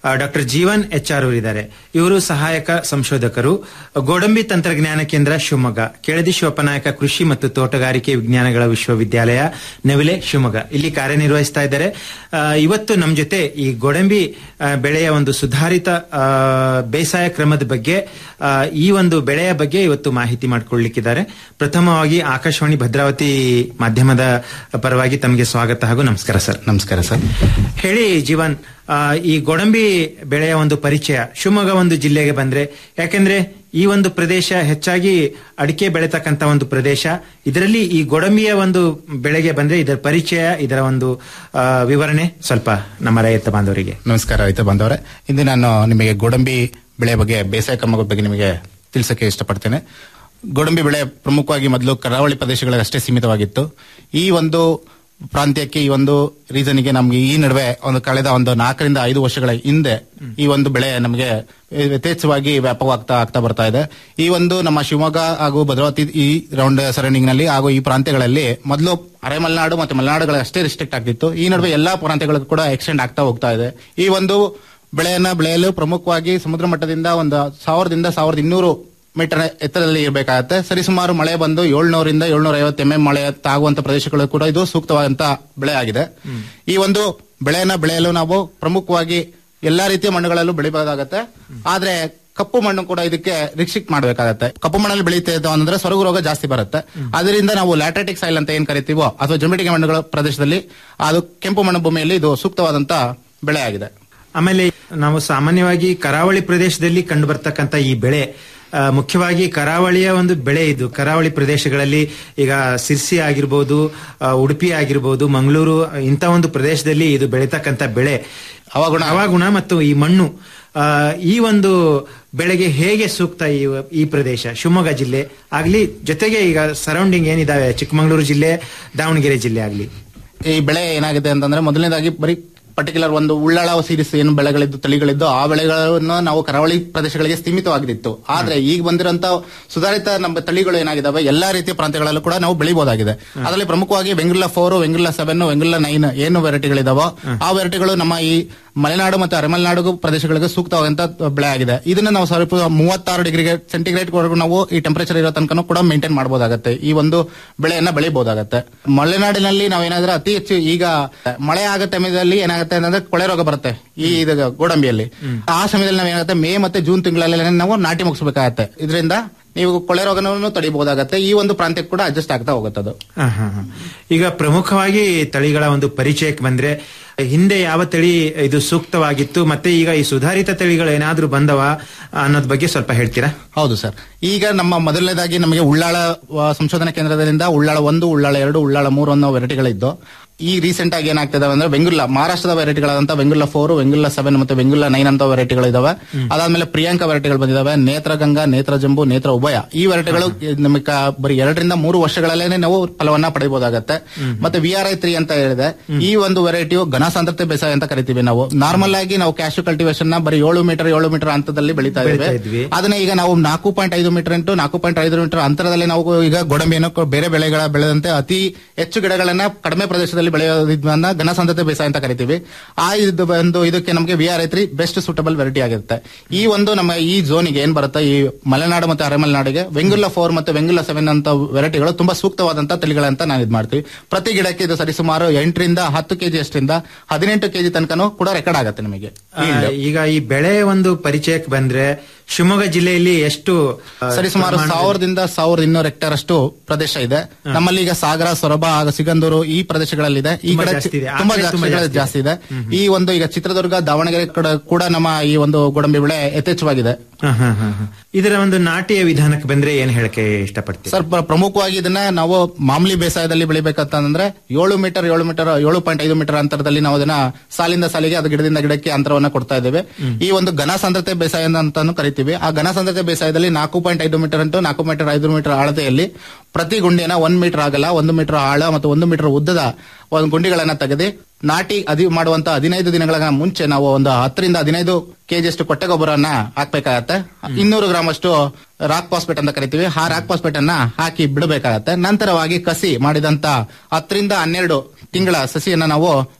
ಡಾಕ್ಟರ್ ಜೀವನ್ ಎಚ್ ಆರ್ ಅವರಿದ್ದಾರೆ ಇವರು ಸಹಾಯಕ ಸಂಶೋಧಕರು ಗೋಡಂಬಿ ತಂತ್ರಜ್ಞಾನ ಕೇಂದ್ರ ಶಿವಮೊಗ್ಗ ಕೆಳದಿ ಶಿವಪ್ಪನಾಯಕ ಕೃಷಿ ಮತ್ತು ತೋಟಗಾರಿಕೆ ವಿಜ್ಞಾನಗಳ ವಿಶ್ವವಿದ್ಯಾಲಯ ನವಿಲೆ ಶಿವಮೊಗ್ಗ ಇಲ್ಲಿ ಕಾರ್ಯನಿರ್ವಹಿಸ್ತಾ ಇದ್ದಾರೆ ಆ, ಇವತ್ತು ನಮ್ಮ ಜೊತೆ ಈ ಗೋಡಂಬಿ ಆ, ಬೆಳೆಯ ಒಂದು ಸುಧಾರಿತ ಆ, ಬೇಸಾಯ ಕ್ರಮದ ಬಗ್ಗೆ ಆ, ಈ ಒಂದು ಬೆಳೆಯ ಬಗ್ಗೆ ಇವತ್ತು ಮಾಹಿತಿ ಮಾಡಿಕೊಳ್ಳಿಕ್ಕಿದ್ದಾರೆ ಪ್ರಥಮವಾಗಿ ಆಕಾಶವಾಣಿ ಭದ್ರಾವತಿ ಮಾಧ್ಯಮದ ಪರವಾಗಿ ತಮಗೆ ಸ್ವಾಗತ ಹಾಗೂ ನಮಸ್ಕಾರ ಸರ್ ನಮಸ್ಕಾರ ಸರ್ ಹೇಳಿ ಜೀವನ್ ಆ, ಈ ಗೋಡಂಬಿ ಬೆಳೆಯ ಒಂದು ಪರಿಚಯ ಶಿವಮೊಗ್ಗ ಒಂದು ಜಿಲ್ಲೆಗೆ ಬಂದ್ರೆ ಯಾಕೆಂದ್ರೆ ಈ ಒಂದು ಪ್ರದೇಶ ಹೆಚ್ಚಾಗಿ ಅಡಿಕೆ ಬೆಳೆತಕ್ಕಂತ ಒಂದು ಪ್ರದೇಶ ಇದರಲ್ಲಿ ಈ ಗೋಡಂಬಿಯ ಒಂದು ಬೆಳೆಗೆ ಬಂದ್ರೆ ಇದರ ಪರಿಚಯ ಇದರ ಒಂದು ಆ, ವಿವರಣೆ ಸ್ವಲ್ಪ ನಮ್ಮ ರೈತ ಬಾಂಧವರಿಗೆ ನಮಸ್ಕಾರ ರೈತ ಬಾಂಧವರೇ ಇಂದು ನಾನು ನಿಮಗೆ ಗೋಡಂಬಿ ಬೆಳೆ ಬಗ್ಗೆ ಬೇಸಾಯ ಕ್ರಮಗಳ ಬಗ್ಗೆ ನಿಮಗೆ ತಿಳಿಸಕ್ಕೆ ಇಷ್ಟಪಡ್ತೇನೆ ಗೋಡಂಬಿ ಬೆಳೆ ಪ್ರಮುಖವಾಗಿ ಮೊದಲು ಕರಾವಳಿ ಪ್ರದೇಶಗಳಿಗಷ್ಟೇ ಸೀಮಿತವಾಗಿತ್ತು ಈ ಒಂದು ಪ್ರಾಂತ್ಯಕ್ಕೆ ಈ ಒಂದು ರೀಸನ್ಗೆ ನಮ್ಗೆ ಈ ನಡುವೆ ಒಂದು ಕಳೆದ ಒಂದು ನಾಲ್ಕರಿಂದ ಐದು ವರ್ಷಗಳ ಹಿಂದೆ ಈ ಒಂದು ಬೆಳೆ ನಮಗೆ ಯಥೇಚ್ಛವಾಗಿ ವ್ಯಾಪಕವಾಗ್ತಾ ಆಗ್ತಾ ಬರ್ತಾ ಇದೆ ಈ ಒಂದು ನಮ್ಮ ಶಿವಮೊಗ್ಗ ಹಾಗೂ ಭದ್ರಾವತಿ ಈ ರೌಂಡ್ ಸರೌಂಡಿಂಗ್ ನಲ್ಲಿ ಹಾಗೂ ಈ ಪ್ರಾಂತ್ಯಗಳಲ್ಲಿ ಮೊದಲು ಅರೆ ಮಲೆನಾಡು ಮತ್ತು ಮಲೆನಾಡುಗಳು ಅಷ್ಟೇ ರಿಸ್ಟ್ರಿಕ್ಟ್ ಆಗ್ತಿತ್ತು ಈ ನಡುವೆ ಎಲ್ಲಾ ಪ್ರಾಂತ್ಯಗಳಿಗೂ ಕೂಡ ಎಕ್ಸ್ಟೆಂಡ್ ಆಗ್ತಾ ಹೋಗ್ತಾ ಇದೆ ಈ ಒಂದು ಬೆಳೆಯನ್ನ ಬೆಳೆಯಲು ಪ್ರಮುಖವಾಗಿ ಸಮುದ್ರ ಮಟ್ಟದಿಂದ ಒಂದು ಸಾವಿರದಿಂದ ಸಾವಿರದ ಇನ್ನೂರು ಮೀಟರ್ ಎತ್ತರದಲ್ಲಿ ಇರಬೇಕಾಗತ್ತೆ ಸರಿಸುಮಾರು ಮಳೆ ಬಂದು ಏಳ್ನೂರಿಂದ ಏಳ್ನೂರ ಐವತ್ತು ಎಂ ಎಂ ಮಳೆ ತಾಗುವಂತ ಪ್ರದೇಶಗಳು ಕೂಡ ಇದು ಸೂಕ್ತವಾದಂತ ಬೆಳೆ ಆಗಿದೆ ಈ ಒಂದು ಬೆಳೆಯನ್ನ ಬೆಳೆಯಲು ನಾವು ಪ್ರಮುಖವಾಗಿ ಎಲ್ಲಾ ರೀತಿಯ ಮಣ್ಣುಗಳಲ್ಲೂ ಬೆಳಿಬಹುದಾಗತ್ತೆ ಆದ್ರೆ ಕಪ್ಪು ಮಣ್ಣು ಕೂಡ ಇದಕ್ಕೆ ರಿಸ್ಟ್ರಿಕ್ಟ್ ಮಾಡಬೇಕಾಗತ್ತೆ ಕಪ್ಪು ಮಣ್ಣಲ್ಲಿ ಬೆಳೀತಿದ್ದು ಅಂದ್ರೆ ಸೊರಗು ರೋಗ ಜಾಸ್ತಿ ಬರುತ್ತೆ ಅದರಿಂದ ನಾವು ಲ್ಯಾಟ್ರೆಟಿಕ್ ಸೈಲ್ ಅಂತ ಏನ್ ಕರಿತೀವೋ ಅಥವಾ ಜಮಿಟಿಗೆ ಮಣ್ಣುಗಳ ಪ್ರದೇಶದಲ್ಲಿ ಅದು ಕೆಂಪು ಮಣ್ಣು ಭೂಮಿಯಲ್ಲಿ ಇದು ಸೂಕ್ತವಾದಂತ ಬೆಳೆ ಆಗಿದೆ ಆಮೇಲೆ ನಾವು ಸಾಮಾನ್ಯವಾಗಿ ಕರಾವಳಿ ಪ್ರದೇಶದಲ್ಲಿ ಕಂಡು ಬರ್ತಕ್ಕಂಥ ಈ ಬೆಳೆ ಆ, ಮುಖ್ಯವಾಗಿ ಕರಾವಳಿಯ ಒಂದು ಬೆಳೆ ಇದು ಕರಾವಳಿ ಪ್ರದೇಶಗಳಲ್ಲಿ ಈಗ ಸಿರ್ಸಿ ಆಗಿರ್ಬೋದು ಆ, ಉಡುಪಿ ಆಗಿರ್ಬೋದು ಮಂಗಳೂರು ಇಂಥ ಒಂದು ಪ್ರದೇಶದಲ್ಲಿ ಇದು ಬೆಳೀತಕ್ಕಂಥ ಬೆಳೆ ಹವಾಗುಣ ಹವಾಗುಣ ಮತ್ತು ಈ ಮಣ್ಣು ಆ, ಈ ಒಂದು ಬೆಳೆಗೆ ಹೇಗೆ ಸೂಕ್ತ ಈ ಈ ಪ್ರದೇಶ ಶಿವಮೊಗ್ಗ ಜಿಲ್ಲೆ ಆಗ್ಲಿ ಜೊತೆಗೆ ಈಗ ಸರೌಂಡಿಂಗ್ ಏನಿದಾವೆ ಚಿಕ್ಕಮಗಳೂರು ಜಿಲ್ಲೆ ದಾವಣಗೆರೆ ಜಿಲ್ಲೆ ಆಗ್ಲಿ ಈ ಬೆಳೆ ಏನಾಗಿದೆ ಅಂತಂದ್ರೆ ಮೊದಲನೇದಾಗಿ ಬರೀ ಪರ್ಟಿಕ್ಯುಲರ್ ಒಂದು ಉಳ್ಳಾಳ ಸೀರಿಸ್ ಏನು ಬೆಳೆಗಳಿದ್ದು ತಳಿಗಳಿದ್ದು ಆ ಬೆಳೆಗಳನ್ನು ನಾವು ಕರಾವಳಿ ಪ್ರದೇಶಗಳಿಗೆ ಸೀಮಿತವಾಗಿತ್ತು ಆದ್ರೆ ಈಗ ಬಂದಿರೋಂತ ಸುಧಾರಿತ ನಮ್ಮ ತಳಿಗಳು ಏನಾಗಿದಾವೆ ಎಲ್ಲಾ ರೀತಿಯ ಪ್ರಾಂತ್ಯಗಳಲ್ಲೂ ಕೂಡ ನಾವು ಬೆಳಿಬಹುದಾಗಿದೆ ಅದರಲ್ಲಿ ಪ್ರಮುಖವಾಗಿ Vengurla four Vengurla seven Vengurla nine ಏನು ವೆರೈಟಿಗಳಿದಾವೋ ಆ ವೆರೈಟಿಗಳು ನಮ್ಮ ಈ ಮಲೆನಾಡು ಮತ್ತು ಅರೆಮಲೆನಾಡು ಪ್ರದೇಶಗಳಿಗೆ ಸೂಕ್ತವಾದಂತ ಬೆಳೆ ಆಗಿದೆ ಇದನ್ನ ನಾವು ಸ್ವಲ್ಪ ಮೂವತ್ತಾರು ಡಿಗ್ರಿಗೆ ಸೆಂಟಿಗ್ರೇಡ್ ವರೆಗೂ ನಾವು ಈ ಟೆಂಪರೇಚರ್ ಇರೋ ತನಕ ಕೂಡ ಮೇಂಟೈನ್ ಮಾಡಬಹುದಾಗತ್ತೆ ಈ ಒಂದು ಬೆಳೆಯನ್ನ ಬೆಳಿಬಹುದಾಗತ್ತೆ ಮಲೆನಾಡಿನಲ್ಲಿ ನಾವೇನಾದ್ರೆ ಅತಿ ಹೆಚ್ಚು ಈಗ ಮಳೆ ಆಗೋ ಸಮಯದಲ್ಲಿ ಏನಾಗುತ್ತೆ ಅಂತಂದ್ರೆ ಕೊಳೆ ರೋಗ ಬರುತ್ತೆ ಈ ಇದು ಗೋಡಂಬಿಯಲ್ಲಿ ಆ ಸಮಯದಲ್ಲಿ ನಾವೇನಾಗುತ್ತೆ ಮೇ ಮತ್ತೆ ಜೂನ್ ತಿಂಗಳಲ್ಲಿ ನಾವು ನಾಟಿ ಮುಗಿಸಬೇಕಾಗತ್ತೆ ಇದರಿಂದ ನೀವು ಕೊಳೆ ರೋಗನೂ ತಡಿಬಹುದಾಗತ್ತೆ ಈ ಒಂದು ಪ್ರಾಂತ್ಯಕ್ಕೆ ಕೂಡ ಅಡ್ಜಸ್ಟ್ ಆಗ್ತಾ ಹೋಗುತ್ತೆ ಅದು ಹ, ಹ, ಹ. ಈಗ ಪ್ರಮುಖವಾಗಿ ತಳಿಗಳ ಒಂದು ಪರಿಚಯಕ್ಕೆ ಬಂದ್ರೆ ಹಿಂದೆ ಯಾವ ತಳಿ ಇದು ಸೂಕ್ತವಾಗಿತ್ತು ಮತ್ತೆ ಈಗ ಈ ಸುಧಾರಿತ ತಳಿಗಳು ಏನಾದ್ರೂ ಬಂದವ ಅನ್ನೋದ್ ಬಗ್ಗೆ ಸ್ವಲ್ಪ ಹೇಳ್ತೀರಾ ಹೌದು ಸರ್ ಈಗ ನಮ್ಮ ಮೊದಲನೇದಾಗಿ ನಮಗೆ ಉಳ್ಳಾಳ ಆ, ಸಂಶೋಧನಾ ಕೇಂದ್ರದಿಂದ ಉಳ್ಳಾಳ ಒಂದು ಉಳ್ಳಾಳ ಎರಡು ಉಳ್ಳಾಳ ಮೂರು ಅನ್ನೋ ವೆರೈಟಿಗಳಿದ್ದು ಈ ರೀಸೆಂಟ್ ಆಗಿ ಏನಾಗ್ತದೆ ಅಂದ್ರೆ ಬೆಂಗುಲ್ಲ ಮಹಾರಾಷ್ಟ್ರದ ವೆರೈಟಿಗಳಾದಂತ ಬೆಂಗುಲ್ಲ ಫೋರ್ ಬೆಂಗುಲ್ಲ ಸೆವೆನ್ ಮತ್ತೆ ಬೆಂಗುಲ್ಲ ನೈನ್ ಅಂತ ವೆರೈಟಿಗಳು ಇದಾವೆ ಅದಾದ್ಮೇಲೆ ಪ್ರಿಯಾಂಕಾ ವೆರೈಟಿಗಳು ಬಂದಿದಾವೆ ನೇತ್ರಗಂಗಾ ನೇತ್ರ ಜಂಬು ನೇತ್ರ ಉಭಯ ಈ ವೆರೈಟಿಗಳು ನಮಗೆ ಬರೀ ಎರಡರಿಂದ ಮೂರು ವರ್ಷಗಳಲ್ಲೇ ನಾವು ಫಲವನ್ನ ಪಡೆಯಬಹುದಾಗತ್ತೆ ಮತ್ತೆ ವಿ ಆರ್ ಐ ತ್ರೀ ಅಂತ ಹೇಳಿದೆ ಈ ಒಂದು ವೆರೈಟಿಯು ಘನ ಸಾಂದ್ರತೆ ಬೇಸಾಯ ಅಂತ ಕರಿತೀವಿ ನಾವು ನಾರ್ಮಲ್ ಆಗಿ ನಾವು ಕ್ಯಾಶು ಕಲ್ಟಿವೇಶನ್ ನ ಬರೀ ಏಳು ಮೀಟರ್ ಏಳು ಮೀಟರ್ ಹಂತದಲ್ಲಿ ಬೆಳೀತಾ ಬೆಳೀತಾ ಇದ್ದೇವೆ ಇದ್ವಿ. ಅದನ್ನ ಈಗ ನಾವು ನಾಲ್ಕು ಪಾಯಿಂಟ್ ಐದು ಮೀಟರ್ ಇಂಟು ನಾಲ್ಕು ಪಾಯಿಂಟ್ ಐದು ಮೀಟರ್ ಅಂತರದಲ್ಲಿ ನಾವು ಈಗ ಗೋಡಂಬಿಯನ್ನು ಕೊ- ಬೇರೆ ಬೆಳೆಗಳ ಬೆಳೆದಂತೆ ಅತಿ ಹೆಚ್ಚು ಗಿಡಗಳನ್ನ ಕಡಿಮೆ ಪ್ರದೇಶದಲ್ಲಿ ಬೆಳೆಯೋದನ್ನ ಘನ ಸಾಂದ್ರತೆ ಬೇಸಾಯ ಅಂತ ಕರಿತೀವಿ ಆ ಇದು ಒಂದು ಇದಕ್ಕೆ ನಮಗೆ V R I three best suitable variety ಆಗಿರುತ್ತೆ ಈ ಒಂದು ನಮ್ಮ ಈ ಝೋನಿಗೆ ಏನ್ ಬರುತ್ತೆ ಈ ಮಲೆನಾಡು ಮತ್ತೆ ಅರೆಮಲೆನಾಡಿಗೆ ವೆಂಗುಲ್ಲ ಫೋರ್ ಮತ್ತೆ ವೆಂಗುಲ್ಲ ಸೆವೆನ್ ಅಂತ ವೆರೈಟಿಗಳು ತುಂಬಾ ಸೂಕ್ತವಾದಂತ ತಳಿಗಳಂತ ನಾವು ಇದು ಮಾಡ್ತೀವಿ ಪ್ರತಿ ಗಿಡಕ್ಕೆ ಇದು ಸರಿಸುಮಾರು ಎಂಟರಿಂದ ಹತ್ತು ಕೆಜಿ ಅಷ್ಟರಿಂದ ಹದಿನೆಂಟು ಕೆಜಿ ತನಕನೂ ಕೂಡ ರೆಕಾರ್ಡ್ ಆಗುತ್ತೆ ನಿಮಗೆ ಆ, ಈಗ ಈ ಬೆಳೆ ಒಂದು ಪರಿಚಯಕ್ಕೆ ಬಂದ್ರೆ ಶಿವಮೊಗ್ಗ ಜಿಲ್ಲೆಯಲ್ಲಿ ಎಷ್ಟು ಆ, ಸರಿಸುಮಾರು ಪ್ರಮಾಣದಲ್ಲಿ- ಸಾವಿರದಿಂದ ಸಾವಿರದ ಇನ್ನೂರು ಹೆಕ್ಟೇರ್ ಅಷ್ಟು ಪ್ರದೇಶ ಇದೆ ನಮ್ಮಲ್ಲಿ ಈಗ ಸಾಗರ ಸೊರಬ ಹಾಗೂ ಸಿಗಂದೂರು ಈ ಪ್ರದೇಶಗಳಲ್ಲಿದೆ ಈ ತುಂಬಾ ಕಡೆ ಜಾಸ್ತಿ ಇದೆ. ಆ ತುಂಬಾ ಕಡೆ ತುಂಬಾ ಜಾಸ್ತಿ ಜಾಸ್ತಿ ಜಾಸ್ತಿ ಇದೆ ಈ ಒಂದು ಈಗ ಚಿತ್ರದುರ್ಗ ದಾವಣಗೆರೆ ಕಡೆ ಕೂಡ ನಮ್ಮ ಈ ಒಂದು ಗೋಡಂಬಿ ಬೆಳೆ ಯಥೇಚ್ಛವಾಗಿದೆ ಹ, ಹ, ಹ, ಹ. ಇದರ ಒಂದು ನಾಟಿಯ ವಿಧಾನಕ್ಕೆ ಬಂದ್ರೆ ಏನ್ ಹೇಳಕ್ಕೆ ಇಷ್ಟಪಡ್ತೀವಿ ಸರ್ ಪ್ರ- ಪ್ರಮುಖವಾಗಿ ಇದನ್ನ ನಾವು ಮಾಮೂಲಿ ಬೇಸಾಯದಲ್ಲಿ ಬೆಳಿಬೇಕಂತಂದ್ರೆ ಏಳು ಮೀಟರ್ ಏಳು ಮೀಟರ್ ಏಳು ಪಾಯಿಂಟ್ ಐದು ಮೀಟರ್ ಅಂತರದಲ್ಲಿ ನಾವು ಅದನ್ನ ಸಾಲಿಂದ ಸಾಲಿಗೆ ಅದು ಗಿಡದಿಂದ ಗಿಡಕ್ಕೆ ಅಂತರವನ್ನ ಕೊಡ್ತಾ ಇದ್ದೇವೆ ಈ ಒಂದು ಘನ ಸಾಂದ್ರತೆ ಬೇಸಾಯ ಅಂತಾನು ಕರಿತೀವಿ ಆ ಘನ ಸಾಂದ್ರತೆ ಬೇಸಾಯದಲ್ಲಿ ನಾಲ್ಕು ಪಾಯಿಂಟ್ ಐದು ಮೀಟರ್ ಇಂಟು ನಾಲ್ಕು ಮೀಟರ್ ಐದು ಮೀಟರ್ ಅಳತೆಯಲ್ಲಿ ಪ್ರತಿ ಗುಂಡಿನ ಒಂದ್ ಮೀಟರ್ ಆಗಲ್ಲ ಒಂದು ಮೀಟರ್ ಆಳ ಮತ್ತು ಒಂದು ಮೀಟರ್ ಉದ್ದದ ಒಂದು ಗುಂಡಿಗಳನ್ನ ತೆಗೆದು ನಾಟಿ ಅದಿ ಮಾಡುವಂತ ಹದಿನೈದು ದಿನಗಳ ಮುಂಚೆ ನಾವು ಒಂದು ಹತ್ತರಿಂದ ಹದಿನೈದು ಕೆಜಿ ಅಷ್ಟು ಕೊಟ್ಟೆ ಗೊಬ್ಬರನ್ನ ಹಾಕ್ಬೇಕಾಗತ್ತೆ ಇನ್ನೂರು ಗ್ರಾಮ್ ಅಷ್ಟು ರಾಕ್ ಪಾಸ್ಪೇಟ್ ಅಂತ ಕರಿತೀವಿ ಆ ರಾಕ್ ಪಾಸ್ಪೇಟ್ ಅನ್ನ ಹಾಕಿ ಬಿಡಬೇಕಾಗತ್ತೆ ನಂತರವಾಗಿ ಕಸಿ ಮಾಡಿದಂತ ಹತ್ತರಿಂದ ಹನ್ನೆರಡು ತಿಂಗಳ ಸಸಿಯನ್ನ ನಾವು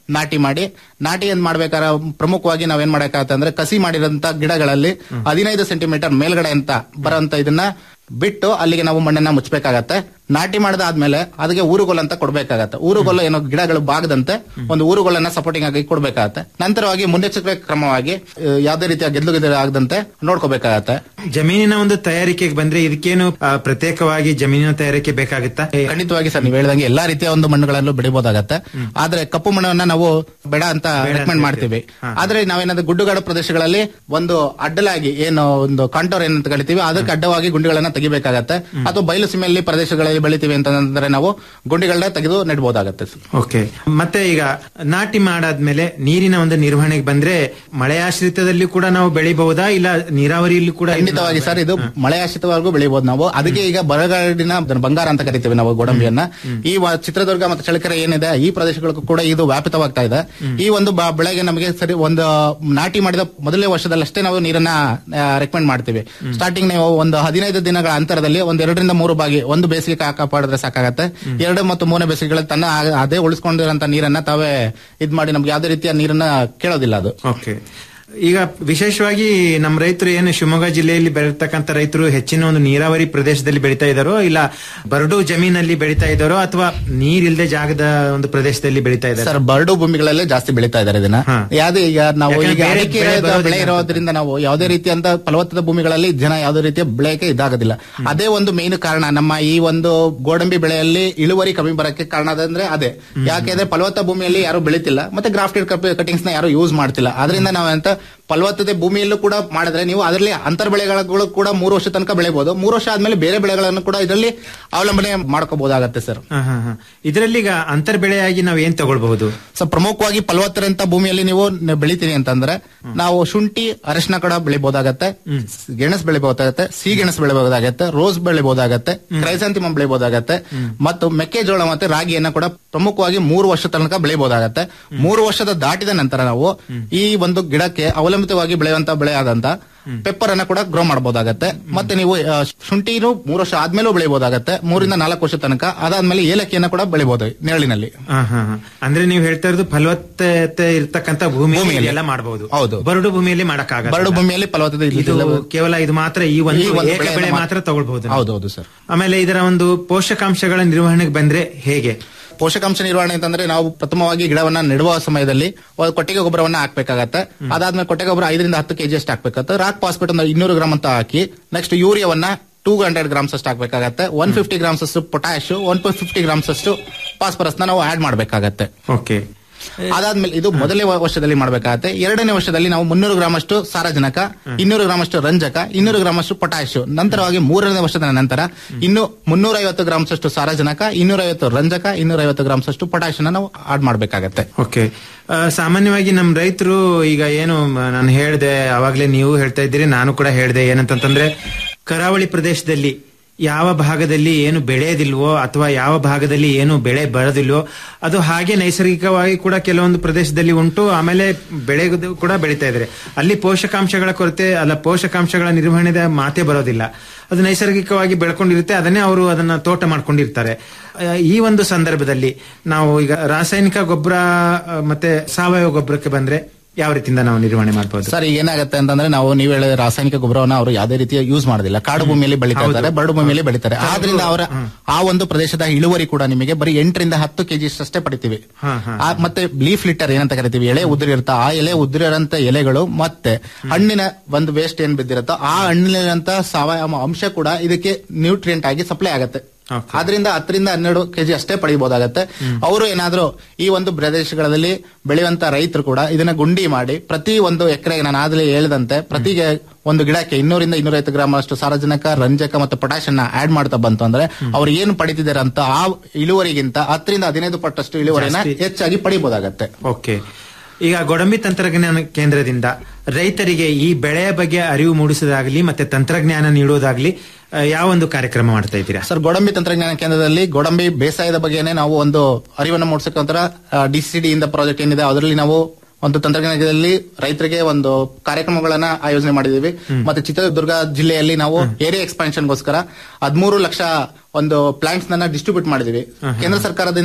ನಾಟಿ ಮಾಡಿ ನಾಟಿ ಏನ್ ಮಾಡ್ಬೇಕಾದ್ರೆ ಪ್ರಮುಖವಾಗಿ ನಾವೇನ್ ಮಾಡಬೇಕಾಗತ್ತೆ ಅಂದ್ರೆ ಕಸಿ ಮಾಡಿರೋಂತ ಗಿಡಗಳಲ್ಲಿ ಹದಿನೈದು ಸೆಂಟಿಮೀಟರ್ ಮೇಲ್ಗಡೆ ಅಂತ ಬರೋಂತ ಇದನ್ನ ಬಿಟ್ಟು ಅಲ್ಲಿಗೆ ನಾವು ಮಣ್ಣನ್ನ ಮುಚ್ಚಬೇಕಾಗತ್ತೆ ನಾಟಿ ಮಾಡಿದಾದ್ಮೇಲೆ ಅದಕ್ಕೆ ಊರುಗೊಲ್ಲ ಅಂತ ಕೊಡ್ಬೇಕಾಗತ್ತೆ ಊರುಗೊಲ್ಲ ಏನೋ ಗಿಡಗಳು ಬಾಗದಂತೆ ಒಂದು ಊರುಗೊಲ್ಲನ್ನ ಸಪೋರ್ಟಿಂಗ್ ಆಗಿ ಕೊಡ್ಬೇಕಾಗತ್ತೆ ನಂತರವಾಗಿ ಮುನ್ನೆಚ್ಚರಿಕೆ ಕ್ರಮವಾಗಿ ಆ, ಯಾವುದೇ ರೀತಿಯ ಗೆದ್ಲು ಗೆದ್ದು ಆಗದಂತೆ ನೋಡ್ಕೋಬೇಕಾಗತ್ತೆ ಜಮೀನಿನ ಒಂದು ತಯಾರಿಕೆಗೆ ಬಂದ್ರೆ ಇದಕ್ಕೇನು ಆ, ಪ್ರತ್ಯೇಕವಾಗಿ ಜಮೀನಿನ ತಯಾರಿಕೆ ಬೇಕಾಗುತ್ತಾ ಖಂಡಿತವಾಗಿ ಸರ್ ನೀವು ಹೇಳ್ದಂಗೆ ಎಲ್ಲಾ ರೀತಿಯ ಒಂದು ಮಣ್ಣುಗಳಲ್ಲೂ ಬೆಳಿಬಹುದಾಗತ್ತೆ ಆದ್ರೆ ಕಪ್ಪು ಮಣ್ಣನ್ನ ನಾವು ಬೇಡ ಅಂತ ರೆಕಮೆಂಡ್ ಮಾಡ್ತೀವಿ ಆದ್ರೆ ನಾವೇನಾದ್ರೂ ಗುಡ್ಡುಗಾಡು ಪ್ರದೇಶಗಳಲ್ಲಿ ಒಂದು ಅಡ್ಡಲಾಗಿ ಏನು ಒಂದು ಕಾಂಟೋರ್ ಏನಂತ ಕರಿತೀವಿ ಅದಕ್ಕೆ ಅಡ್ಡವಾಗಿ ಗುಂಡಿಗಳನ್ನ ತೆಗಿಬೇಕಾಗತ್ತೆ ಅಥವಾ ಬಯಲು ಸೀಮೆಯಲ್ಲಿ ಪ್ರದೇಶಗಳಲ್ಲಿ ಬೆಳಿತೀವಿ ಅಂತಂದ್ರೆ ನಾವು ಗುಂಡಿಗಳನ್ನ ತೆಗೆದು ನೆಡ್ಬೋದಾಗತ್ತೆ ಸರ್. ಓಕೆ ಮತ್ತೆ ಈಗ ನಾಟಿ ಮಾಡಾದ್ಮೇಲೆ ನೀರಿನ ಒಂದು ನಿರ್ವಹಣೆಗೆ ಬಂದ್ರೆ ಮಳೆ ಆಶ್ರಿತದಲ್ಲಿ ಕೂಡ ನಾವು ಬೆಳಿಬಹುದಾ ಇಲ್ಲ ನೀರಾವರಿಯಲ್ಲಿ ಕೂಡ ಖಂಡಿತವಾಗಿ ಸರ್ ಇದು ಮಳೆ ಆಶ್ರಿತವರೆಗೂ ಬೆಳಿಬಹುದು ನಾವು ಅದಕ್ಕೆ ಈಗ ಬರಗಾಡಿನ ಅದನ್ನ ಬಂಗಾರ ಅಂತ ಕರಿತೀವಿ ನಾವು ಗೋಡಂಬಿಯನ್ನ ಈ ವ- ಚಿತ್ರದುರ್ಗ ಮತ್ತು ಚಳ್ಳಕೆರೆ ಏನಿದೆ ಈ ಪ್ರದೇಶಗಳಿಗೂ ಕೂಡ ಇದು ವ್ಯಾಪಿತವಾಗ್ತಾ ಇದೆ ಈ ಒಂದು ಬ- ಬೆಳೆಗೆ ನಮಗೆ ಸರಿ ಒಂದು ನಾಟಿ ಮಾಡಿದ ಮೊದಲನೇ ವರ್ಷದಲ್ಲಷ್ಟೇ ನಾವು ನೀರನ್ನ ರೆಕಮೆಂಡ್ ಮಾಡ್ತೀವಿ ಸ್ಟಾರ್ಟಿಂಗ್ ನೀವು ಒಂದು ಹದಿನೈದು ದಿನಗಳ ಅಂತರದಲ್ಲಿ ಒಂದ್ ಎರಡರಿಂದ ಮೂರು ಬಾಗಿ ಒಂದು ಬೇಸಿಗೆ ಕಾ- ಕಾಪಾಡಿದ್ರೆ ಸಾಕಾಗತ್ತೆ ಎರಡು ಮತ್ತು ಮೂರನೇ ಬೇಸಿಗೆಗಳಲ್ಲಿ ತನ್ನ ಆ- ಅದೇ ಉಳಿಸ್ಕೊಂಡಿರೋಂತ ನೀರನ್ನ ತಾವೇ ಇದ್ ಮಾಡಿ ನಮ್ಗೆ ಯಾವುದೇ ರೀತಿಯ ನೀರನ್ನ ಕೇಳೋದಿಲ್ಲ ಅದು ಓಕೆ ಈಗ ವಿಶೇಷವಾಗಿ ನಮ್ಮ ರೈತರು ಏನು ಶಿವಮೊಗ್ಗ ಜಿಲ್ಲೆಯಲ್ಲಿ ಬೆಳೀತಕ್ಕಂಥ ರೈತರು ಹೆಚ್ಚಿನ ಒಂದು ನೀರಾವರಿ ಪ್ರದೇಶದಲ್ಲಿ ಬೆಳೀತಾ ಇದ್ದಾರೋ ಇಲ್ಲ ಬರಡು ಜಮೀನಲ್ಲಿ ಬೆಳೀತಾ ಇದ್ದಾರೋ ಅಥವಾ ನೀರಿಲ್ಲದೆ ಜಾಗದ ಒಂದು ಪ್ರದೇಶದಲ್ಲಿ ಬೆಳೀತಾ ಇದ್ದಾರೆ ಸರ್ ಬರಡು ಭೂಮಿಗಳಲ್ಲೇ ಜಾಸ್ತಿ ಬೆಳೀತಾ ಇದಾರೆ ಇದನ್ನ ಯಾವ್ದೇ ಈಗ ನಾವು ಯಾಕಂದ್ರೆ ಈಗ ಬೇರೆ ಅಡಿಕೆ ಬೆಳೆ ಇರೋದ- ಬರೋದಿಲ್ಲ ಬೆಳೆ ಇರೋದ್ರಿಂದ ನಾವು ಯಾವುದೇ ರೀತಿಯಂತ ಫಲವತ್ತದ ಭೂಮಿಗಳಲ್ಲಿ ಜನ ಯಾವುದೇ ರೀತಿಯ ಬೆಳೆಗೆ ಇದಾಗೋದಿಲ್ಲ ಅದೇ ಒಂದು ಮೇನ್ ಕಾರಣ ನಮ್ಮ ಈ ಒಂದು ಗೋಡಂಬಿ ಬೆಳೆಯಲ್ಲಿ ಇಳುವರಿ ಕಮ್ಮಿ ಬರಕ್ಕೆ ಕಾರಣ ಅದಂದ್ರೆ ಅದೇ ಯಾಕೆಂದ್ರೆ ಫಲವತ್ತ ಭೂಮಿಯಲ್ಲಿ ಯಾರು ಬೆಳಿತಿಲ್ಲ ಮತ್ತೆ ಗ್ರಾಫ್ಟೆಡ್ ಕಟಿಂಗ್ಸ್ ನ ಯಾರು ಯೂಸ್ ಮಾಡ್ತಿಲ್ಲ ಅದರಿಂದ ನಾವಂತ ಫಲವತ್ತತೆ ಭೂಮಿಯಲ್ಲೂ ಕೂಡ ಮಾಡಿದ್ರೆ ನೀವು ಅದರಲ್ಲಿ ಅಂತರ್ ಬೆಳೆಗಳು ಕೂಡ ಮೂರು ವರ್ಷ ತನಕ ಬೆಳಿಬಹುದು ಮೂರು ವರ್ಷ ಆದ್ಮೇಲೆ ಬೇರೆ ಬೆಳೆಗಳನ್ನು ಕೂಡ ಇದರಲ್ಲಿ ಅವಲಂಬನೆ ಮಾಡ್ಕೋಬಹುದಾಗತ್ತೆ ಸರ್ ಇದರಲ್ಲಿ ಈಗ ಅಂತರ್ ಬೆಳೆಯಾಗಿ ನಾವು ಏನ್ ತಗೊಳ್ಬಹುದು ಸೊ ಪ್ರಮುಖವಾಗಿ ಫಲವತ್ತರಂತ ಭೂಮಿಯಲ್ಲಿ ನೀವು ನ- ಬೆಳಿತೀರಿ ಅಂತಂದ್ರೆ ನಾವು ಶುಂಠಿ ಅರಿಶಿನ ಕೂಡ ಬೆಳಿಬಹುದಾಗತ್ತೆ ಗೆಣಸ್ ಬೆಳಿಬಹುದಾಗತ್ತೆ ಸಿಹಿಗೆಣಸು ಬೆಳಿಬಹುದಾಗತ್ತೆ ರೋಸ್ ಬೆಳಿಬಹುದಾಗತ್ತೆ ಕ್ರೈಸಾಂತಿಮಮ್ ಬೆಳಿಬಹುದಾಗತ್ತೆ ಮತ್ತು ಮೆಕ್ಕೆಜೋಳ ಮತ್ತೆ ರಾಗಿಯನ್ನ ಕೂಡ ಪ್ರಮುಖವಾಗಿ ಮೂರು ವರ್ಷ ತನಕ ಬೆಳಿಬಹುದಾಗತ್ತೆ ಮೂರು ವರ್ಷದ ದಾಟಿದ ನಂತರ ನಾವು ಈ ಒಂದು ಗಿಡಕ್ಕೆ ಅವಲಂಬಿತವಾಗಿ ಬೆಳೆಯುವಂತ ಬೆಳೆ ಆದಂತ ಪೆಪ್ಪರ್ ಅನ್ನ ಕೂಡ ಗ್ರೋ ಮಾಡಬಹುದಾಗತ್ತೆ ಮತ್ತೆ ನೀವು ಆ, ಶುಂಠಿನು ಮೂರು ವರ್ಷ ಆದ್ಮೇಲೂ ಬೆಳಿಬಹುದಾಗತ್ತೆ ಮೂರಿಂದ ನಾಲ್ಕು ವರ್ಷ ತನಕ ಅದಾದ್ಮೇಲೆ ಏಲಕ್ಕಿಯನ್ನ ಕೂಡ ಬೆಳಿಬಹುದು ನೆರಳಿನಲ್ಲಿ ಹಾ, ಹಾ, ಹಾ. ಅಂದ್ರೆ ನೀವು ಹೇಳ್ತಾ ಇರೋದು ಫಲವತ್ತತೆ ಇರ್ತಕ್ಕಂಥ ಭೂಮಿ ಎಲ್ಲ ಮಾಡಬಹುದು ಹೌದು ಬರಡು ಭೂಮಿಯಲ್ಲಿ ಮಾಡಕ್ಕಾಗಲ್ಲ ಬರಡು ಭೂಮಿಯಲ್ಲಿ ಫಲವತ್ತತೆ ಇದು ಇರ್ಲಿಲ್ಲ. ಕೇವಲ ಇದು ಮಾತ್ರ ಈ ಒಂದು ಈ ಒಂದು ಏಕ ಬೆಳೆಯನ್ನ ಬೆಳೆ ಮಾತ್ರ- ಮಾತ್ರ ತಗೊಳ್ಬಹುದು ಹೌದೌದು ಸರ್ ಆಮೇಲೆ ಇದರ ಒಂದು ಪೋಷಕಾಂಶಗಳ ನಿರ್ವಹಣೆಗೆ ಬಂದ್ರೆ ಹೇಗೆ ಪೋಷಕಾಂಶ ನಿರ್ವಹಣೆ ಅಂತಂದ್ರೆ ನಾವು ಪ್ರಥಮವಾಗಿ ಗಿಡವನ್ನ ನೆಡುವ ಸಮಯದಲ್ಲಿ ಒಂದು ಕೊಟ್ಟಿಗೆ ಗೊಬ್ಬರವನ್ನ ಹಾಕ್ಬೇಕಾಗತ್ತೆ ಅದಾದ್ಮೇಲೆ ಕೊಟ್ಟಿಗೆ ಗೊಬ್ಬರ ಐದರಿಂದ ಹತ್ತು ಕೆಜಿ ಅಷ್ಟು ಹಾಕ್ಬೇಕಾಗತ್ತೆ ರಾಕ್ ಫಾಸ್ಫೇಟ್ ಒಂದು ಇನ್ನೂರು ಗ್ರಾಮ್ ಅಂತ ಹಾಕಿ ನೆಕ್ಸ್ಟ್ ಯೂರಿಯಾವನ್ನ ಟೂ ಹಂಡ್ರೆಡ್ ಗ್ರಾಮ್ಸ್ ಅಷ್ಟು ಹಾಕ್ಬೇಕಾಗತ್ತೆ ಒನ್ ಫಿಫ್ಟಿ ಗ್ರಾಮ್ಸ್ ಅಷ್ಟು ಪೊಟ್ಯಾಶ್ ಒನ್ ಫಿಫ್ಟಿ ಗ್ರಾಮ್ಸ್ ಅಷ್ಟು ಫಾಸ್ಫರಸ್ ನಾವು ಆಡ್ ಮಾಡಬೇಕಾಗತ್ತೆ ಓಕೆ ಅದಾದ್ಮೇಲೆ ಇದು ಮೊದಲನೇ ವ- ವರ್ಷದಲ್ಲಿ ಮಾಡಬೇಕಾಗತ್ತೆ ಎರಡನೇ ವರ್ಷದಲ್ಲಿ ನಾವು ಮುನ್ನೂರು ಗ್ರಾಮ್ ಅಷ್ಟು ಸಾರಜನಕ ಇನ್ನೂರು ಗ್ರಾಮ್ ಅಷ್ಟು ರಂಜಕ ಇನ್ನೂರು ಗ್ರಾಮ್ ಅಷ್ಟು ಪೊಟ್ಯಾಶ್ ನಂತರವಾಗಿ ಮೂರನೇ ವರ್ಷದ ನಂತರ ಇನ್ನು ಮುನ್ನೂರ ಐವತ್ತು ಗ್ರಾಮ್ಸ್ ಅಷ್ಟು ಸಾರಜನಕ ಇನ್ನೂರ ಐವತ್ತು ರಂಜಕ ಇನ್ನೂರ ಐವತ್ತು ಗ್ರಾಮ್ಸ್ ಅಷ್ಟು ಪೊಟ್ಯಾಶ್ ನಾವು ಆಡ್ ಮಾಡಬೇಕಾಗತ್ತೆ ಓಕೆ ಆ, ಸಾಮಾನ್ಯವಾಗಿ ನಮ್ಮ ರೈತರು ಈಗ ಏನು ಮ- ನಾನು ಹೇಳ್ದೆ ಅವಾಗ್ಲೇ ನೀವು ಹೇಳ್ತಾ ಇದ್ದೀರಿ ನಾನು ಕೂಡ ಹೇಳ್ದೆ ಏನಂತಂದ್ರೆ ಕರಾವಳಿ ಪ್ರದೇಶದಲ್ಲಿ ಯಾವ ಭಾಗದಲ್ಲಿ ಏನು ಬೆಳೆಯೋದಿಲ್ವೋ ಅಥವಾ ಯಾವ ಭಾಗದಲ್ಲಿ ಏನು ಬೆಳೆ ಬರೋದಿಲ್ವೋ ಅದು ಹಾಗೆ ನೈಸರ್ಗಿಕವಾಗಿ ಕೂಡ ಕೆಲವೊಂದು ಪ್ರದೇಶದಲ್ಲಿ ಉಂಟು ಆಮೇಲೆ ಬೆಳೆ ಕೂಡ ಬೆಳೀತಾ ಇದ್ದಾರೆ ಅಲ್ಲಿ ಪೋಷಕಾಂಶಗಳ ಕೊರತೆ ಅಲ್ಲ ಪೋಷಕಾಂಶಗಳ ನಿರ್ವಹಣೆದ ಮಾತೇ ಬರೋದಿಲ್ಲ ಅದು ನೈಸರ್ಗಿಕವಾಗಿ ಬೆಳ್ಕೊಂಡಿರುತ್ತೆ ಅದನ್ನೇ ಅವರು ಅದನ್ನ ತೋಟ ಮಾಡ್ಕೊಂಡಿರ್ತಾರೆ ಆ, ಈ ಒಂದು ಸಂದರ್ಭದಲ್ಲಿ ನಾವು ಈಗ ರಾಸಾಯನಿಕ ಗೊಬ್ಬರ ಆ, ಮತ್ತೆ ಸಾವಯವ ಗೊಬ್ಬರಕ್ಕೆ ಬಂದ್ರೆ ಯಾವ ರೀತಿಯಿಂದ ನಾವು ನಿರ್ವಹಣೆ ಮಾಡಬಹುದು ಸರ್ ಈಗ ಏನಾಗುತ್ತೆ ಅಂತಂದ್ರೆ ನಾವು ನೀವು ಹೇಳಿದ ರಾಸಾಯನಿಕ ಗೊಬ್ಬರವನ್ನ ಅವರು ಯಾವುದೇ ರೀತಿಯ ಯೂಸ್ ಮಾಡೋದಿಲ್ಲ ಕಾಡು ಭೂಮಿಯಲ್ಲಿ ಬೆಳೀತಾ ಹೌದು. ಇರ್ತಾರೆ ಬರಡು ಭೂಮಿಯಲ್ಲಿ ಬೆಳೀತಾರೆ ಆದ್ರಿಂದ ಅವರ ಆ ಒಂದು ಪ್ರದೇಶದ ಇಳುವರಿ ಕೂಡ ನಿಮಗೆ ಬರೀ ಎಂಟರಿಂದ ಹತ್ತು ಕೆಜಿ ಅಷ್ಟೇ ಪಡಿತೀವಿ ಹಾ ಹಾ ಆ ಮತ್ತೆ ಲೀಫ್ ಲಿಟರ್ ಏನಂತ ಕರಿತೀವಿ ಎಲೆ ಉದುರಿರುತ್ತ ಆ ಎಲೆ ಉದುರಿರಂತ ಎಲೆಗಳು ಮತ್ತೆ ಹಣ್ಣಿನ ಒಂದು ವೇಸ್ಟ್ ಏನ್ ಬಿದ್ದಿರುತ್ತೋ ಆ ಹಣ್ಣಿನಂತ ಸಾವಯವ ಅಂಶ ಕೂಡ ಇದಕ್ಕೆ ನ್ಯೂಟ್ರಿಯೆಂಟ್ ಆಗಿ ಸಪ್ಲೈ ಆಗುತ್ತೆ ಆದ್ರಿಂದ ಹತ್ತರಿಂದ ಹನ್ನೆರಡು ಕೆಜಿ ಅಷ್ಟೇ ಪಡಿಬಹುದಾಗತ್ತೆ ಅವರು ಏನಾದ್ರೂ ಈ ಒಂದು ಪ್ರದೇಶಗಳಲ್ಲಿ ಬೆಳೆಯುವಂತ ರೈತರು ಕೂಡ ಇದನ್ನ ಗುಂಡಿ ಮಾಡಿ ಪ್ರತಿ ಒಂದು ಎಕರೆಗೆ ನಾನು ಆಗಲೇ ಹೇಳಿದಂತೆ ಪ್ರತಿ ಒಂದು ಗಿಡಕ್ಕೆ ಇನ್ನೂರಿಂದ ಇನ್ನೂರೈವತ್ತು ಗ್ರಾಮ್ ಅಷ್ಟು ಸಾರಜನಕ ರಂಜಕ ಮತ್ತು ಪೊಟ್ಯಾಶ್ ಅನ್ನ ಆಡ್ ಮಾಡ್ತಾ ಬಂತು ಅಂದ್ರೆ ಅವ್ರು ಏನು ಪಡಿತಿದ್ದಾರೆ ಅಂತ ಆ ಇಳುವರಿಗಿಂತ ಹತ್ತರಿಂದ ಹದಿನೈದು ಪಟ್ಟಷ್ಟು ಇಳುವರಿನ ಜಾಸ್ತಿ. ಹೆಚ್ಚಾಗಿ ಪಡಿಬಹುದಾಗತ್ತೆ ಓಕೆ ಈಗ ಗೊಡಂಬಿ ತಂತ್ರಜ್ಞಾನ ಕೇಂದ್ರದಿಂದ ರೈತರಿಗೆ ಈ ಬೆಳೆಯ ಬಗ್ಗೆ ಅರಿವು ಮೂಡಿಸೋದಾಗ್ಲಿ ಮತ್ತೆ ತಂತ್ರಜ್ಞಾನ ನೀಡೋದಾಗ್ಲಿ ಆ, ಯಾವ ಒಂದು ಕಾರ್ಯಕ್ರಮ ಮಾಡ್ತಾ ಇದ್ದೀರಾ ಸರ್ ಗೋಡಂಬಿ ತಂತ್ರಜ್ಞಾನ ಕೇಂದ್ರದಲ್ಲಿ ಗೋಡಂಬಿ ಬೇಸಾಯದ ಬಗ್ಗೆನೇ ನಾವು ಒಂದು ಅರಿವನ್ನು ಮೂಡಿಸೋಕ್ಕೋಸ್ಕರ ಡಿಸಿಡಿ ಇಂದ ಪ್ರಾಜೆಕ್ಟ್ ಏನಿದೆ ಅದರಲ್ಲಿ ನಾವು ಒಂದು ತಂತ್ರಜ್ಞಾನದಲ್ಲಿ ರೈತರಿಗೆ ಒಂದು ಕಾರ್ಯಕ್ರಮಗಳನ್ನ ಆಯೋಜನೆ ಮಾಡಿದೀವಿ ಮತ್ತೆ ಚಿತ್ರದುರ್ಗ ಜಿಲ್ಲೆಯಲ್ಲಿ ನಾವು ಏರಿಯಾ ಎಕ್ಸ್ಪಾನ್ಷನ್ಗೋಸ್ಕರ ಹದಿಮೂರು ಲಕ್ಷ ಒಂದು ಪ್ಲಾಂಟ್ಸ್ ನನ್ನ ಡಿಸ್ಟ್ರಿಬ್ಯೂಟ್ ಮಾಡಿದೀವಿ ಕೇಂದ್ರ ಸರ್ಕಾರದಿಂದ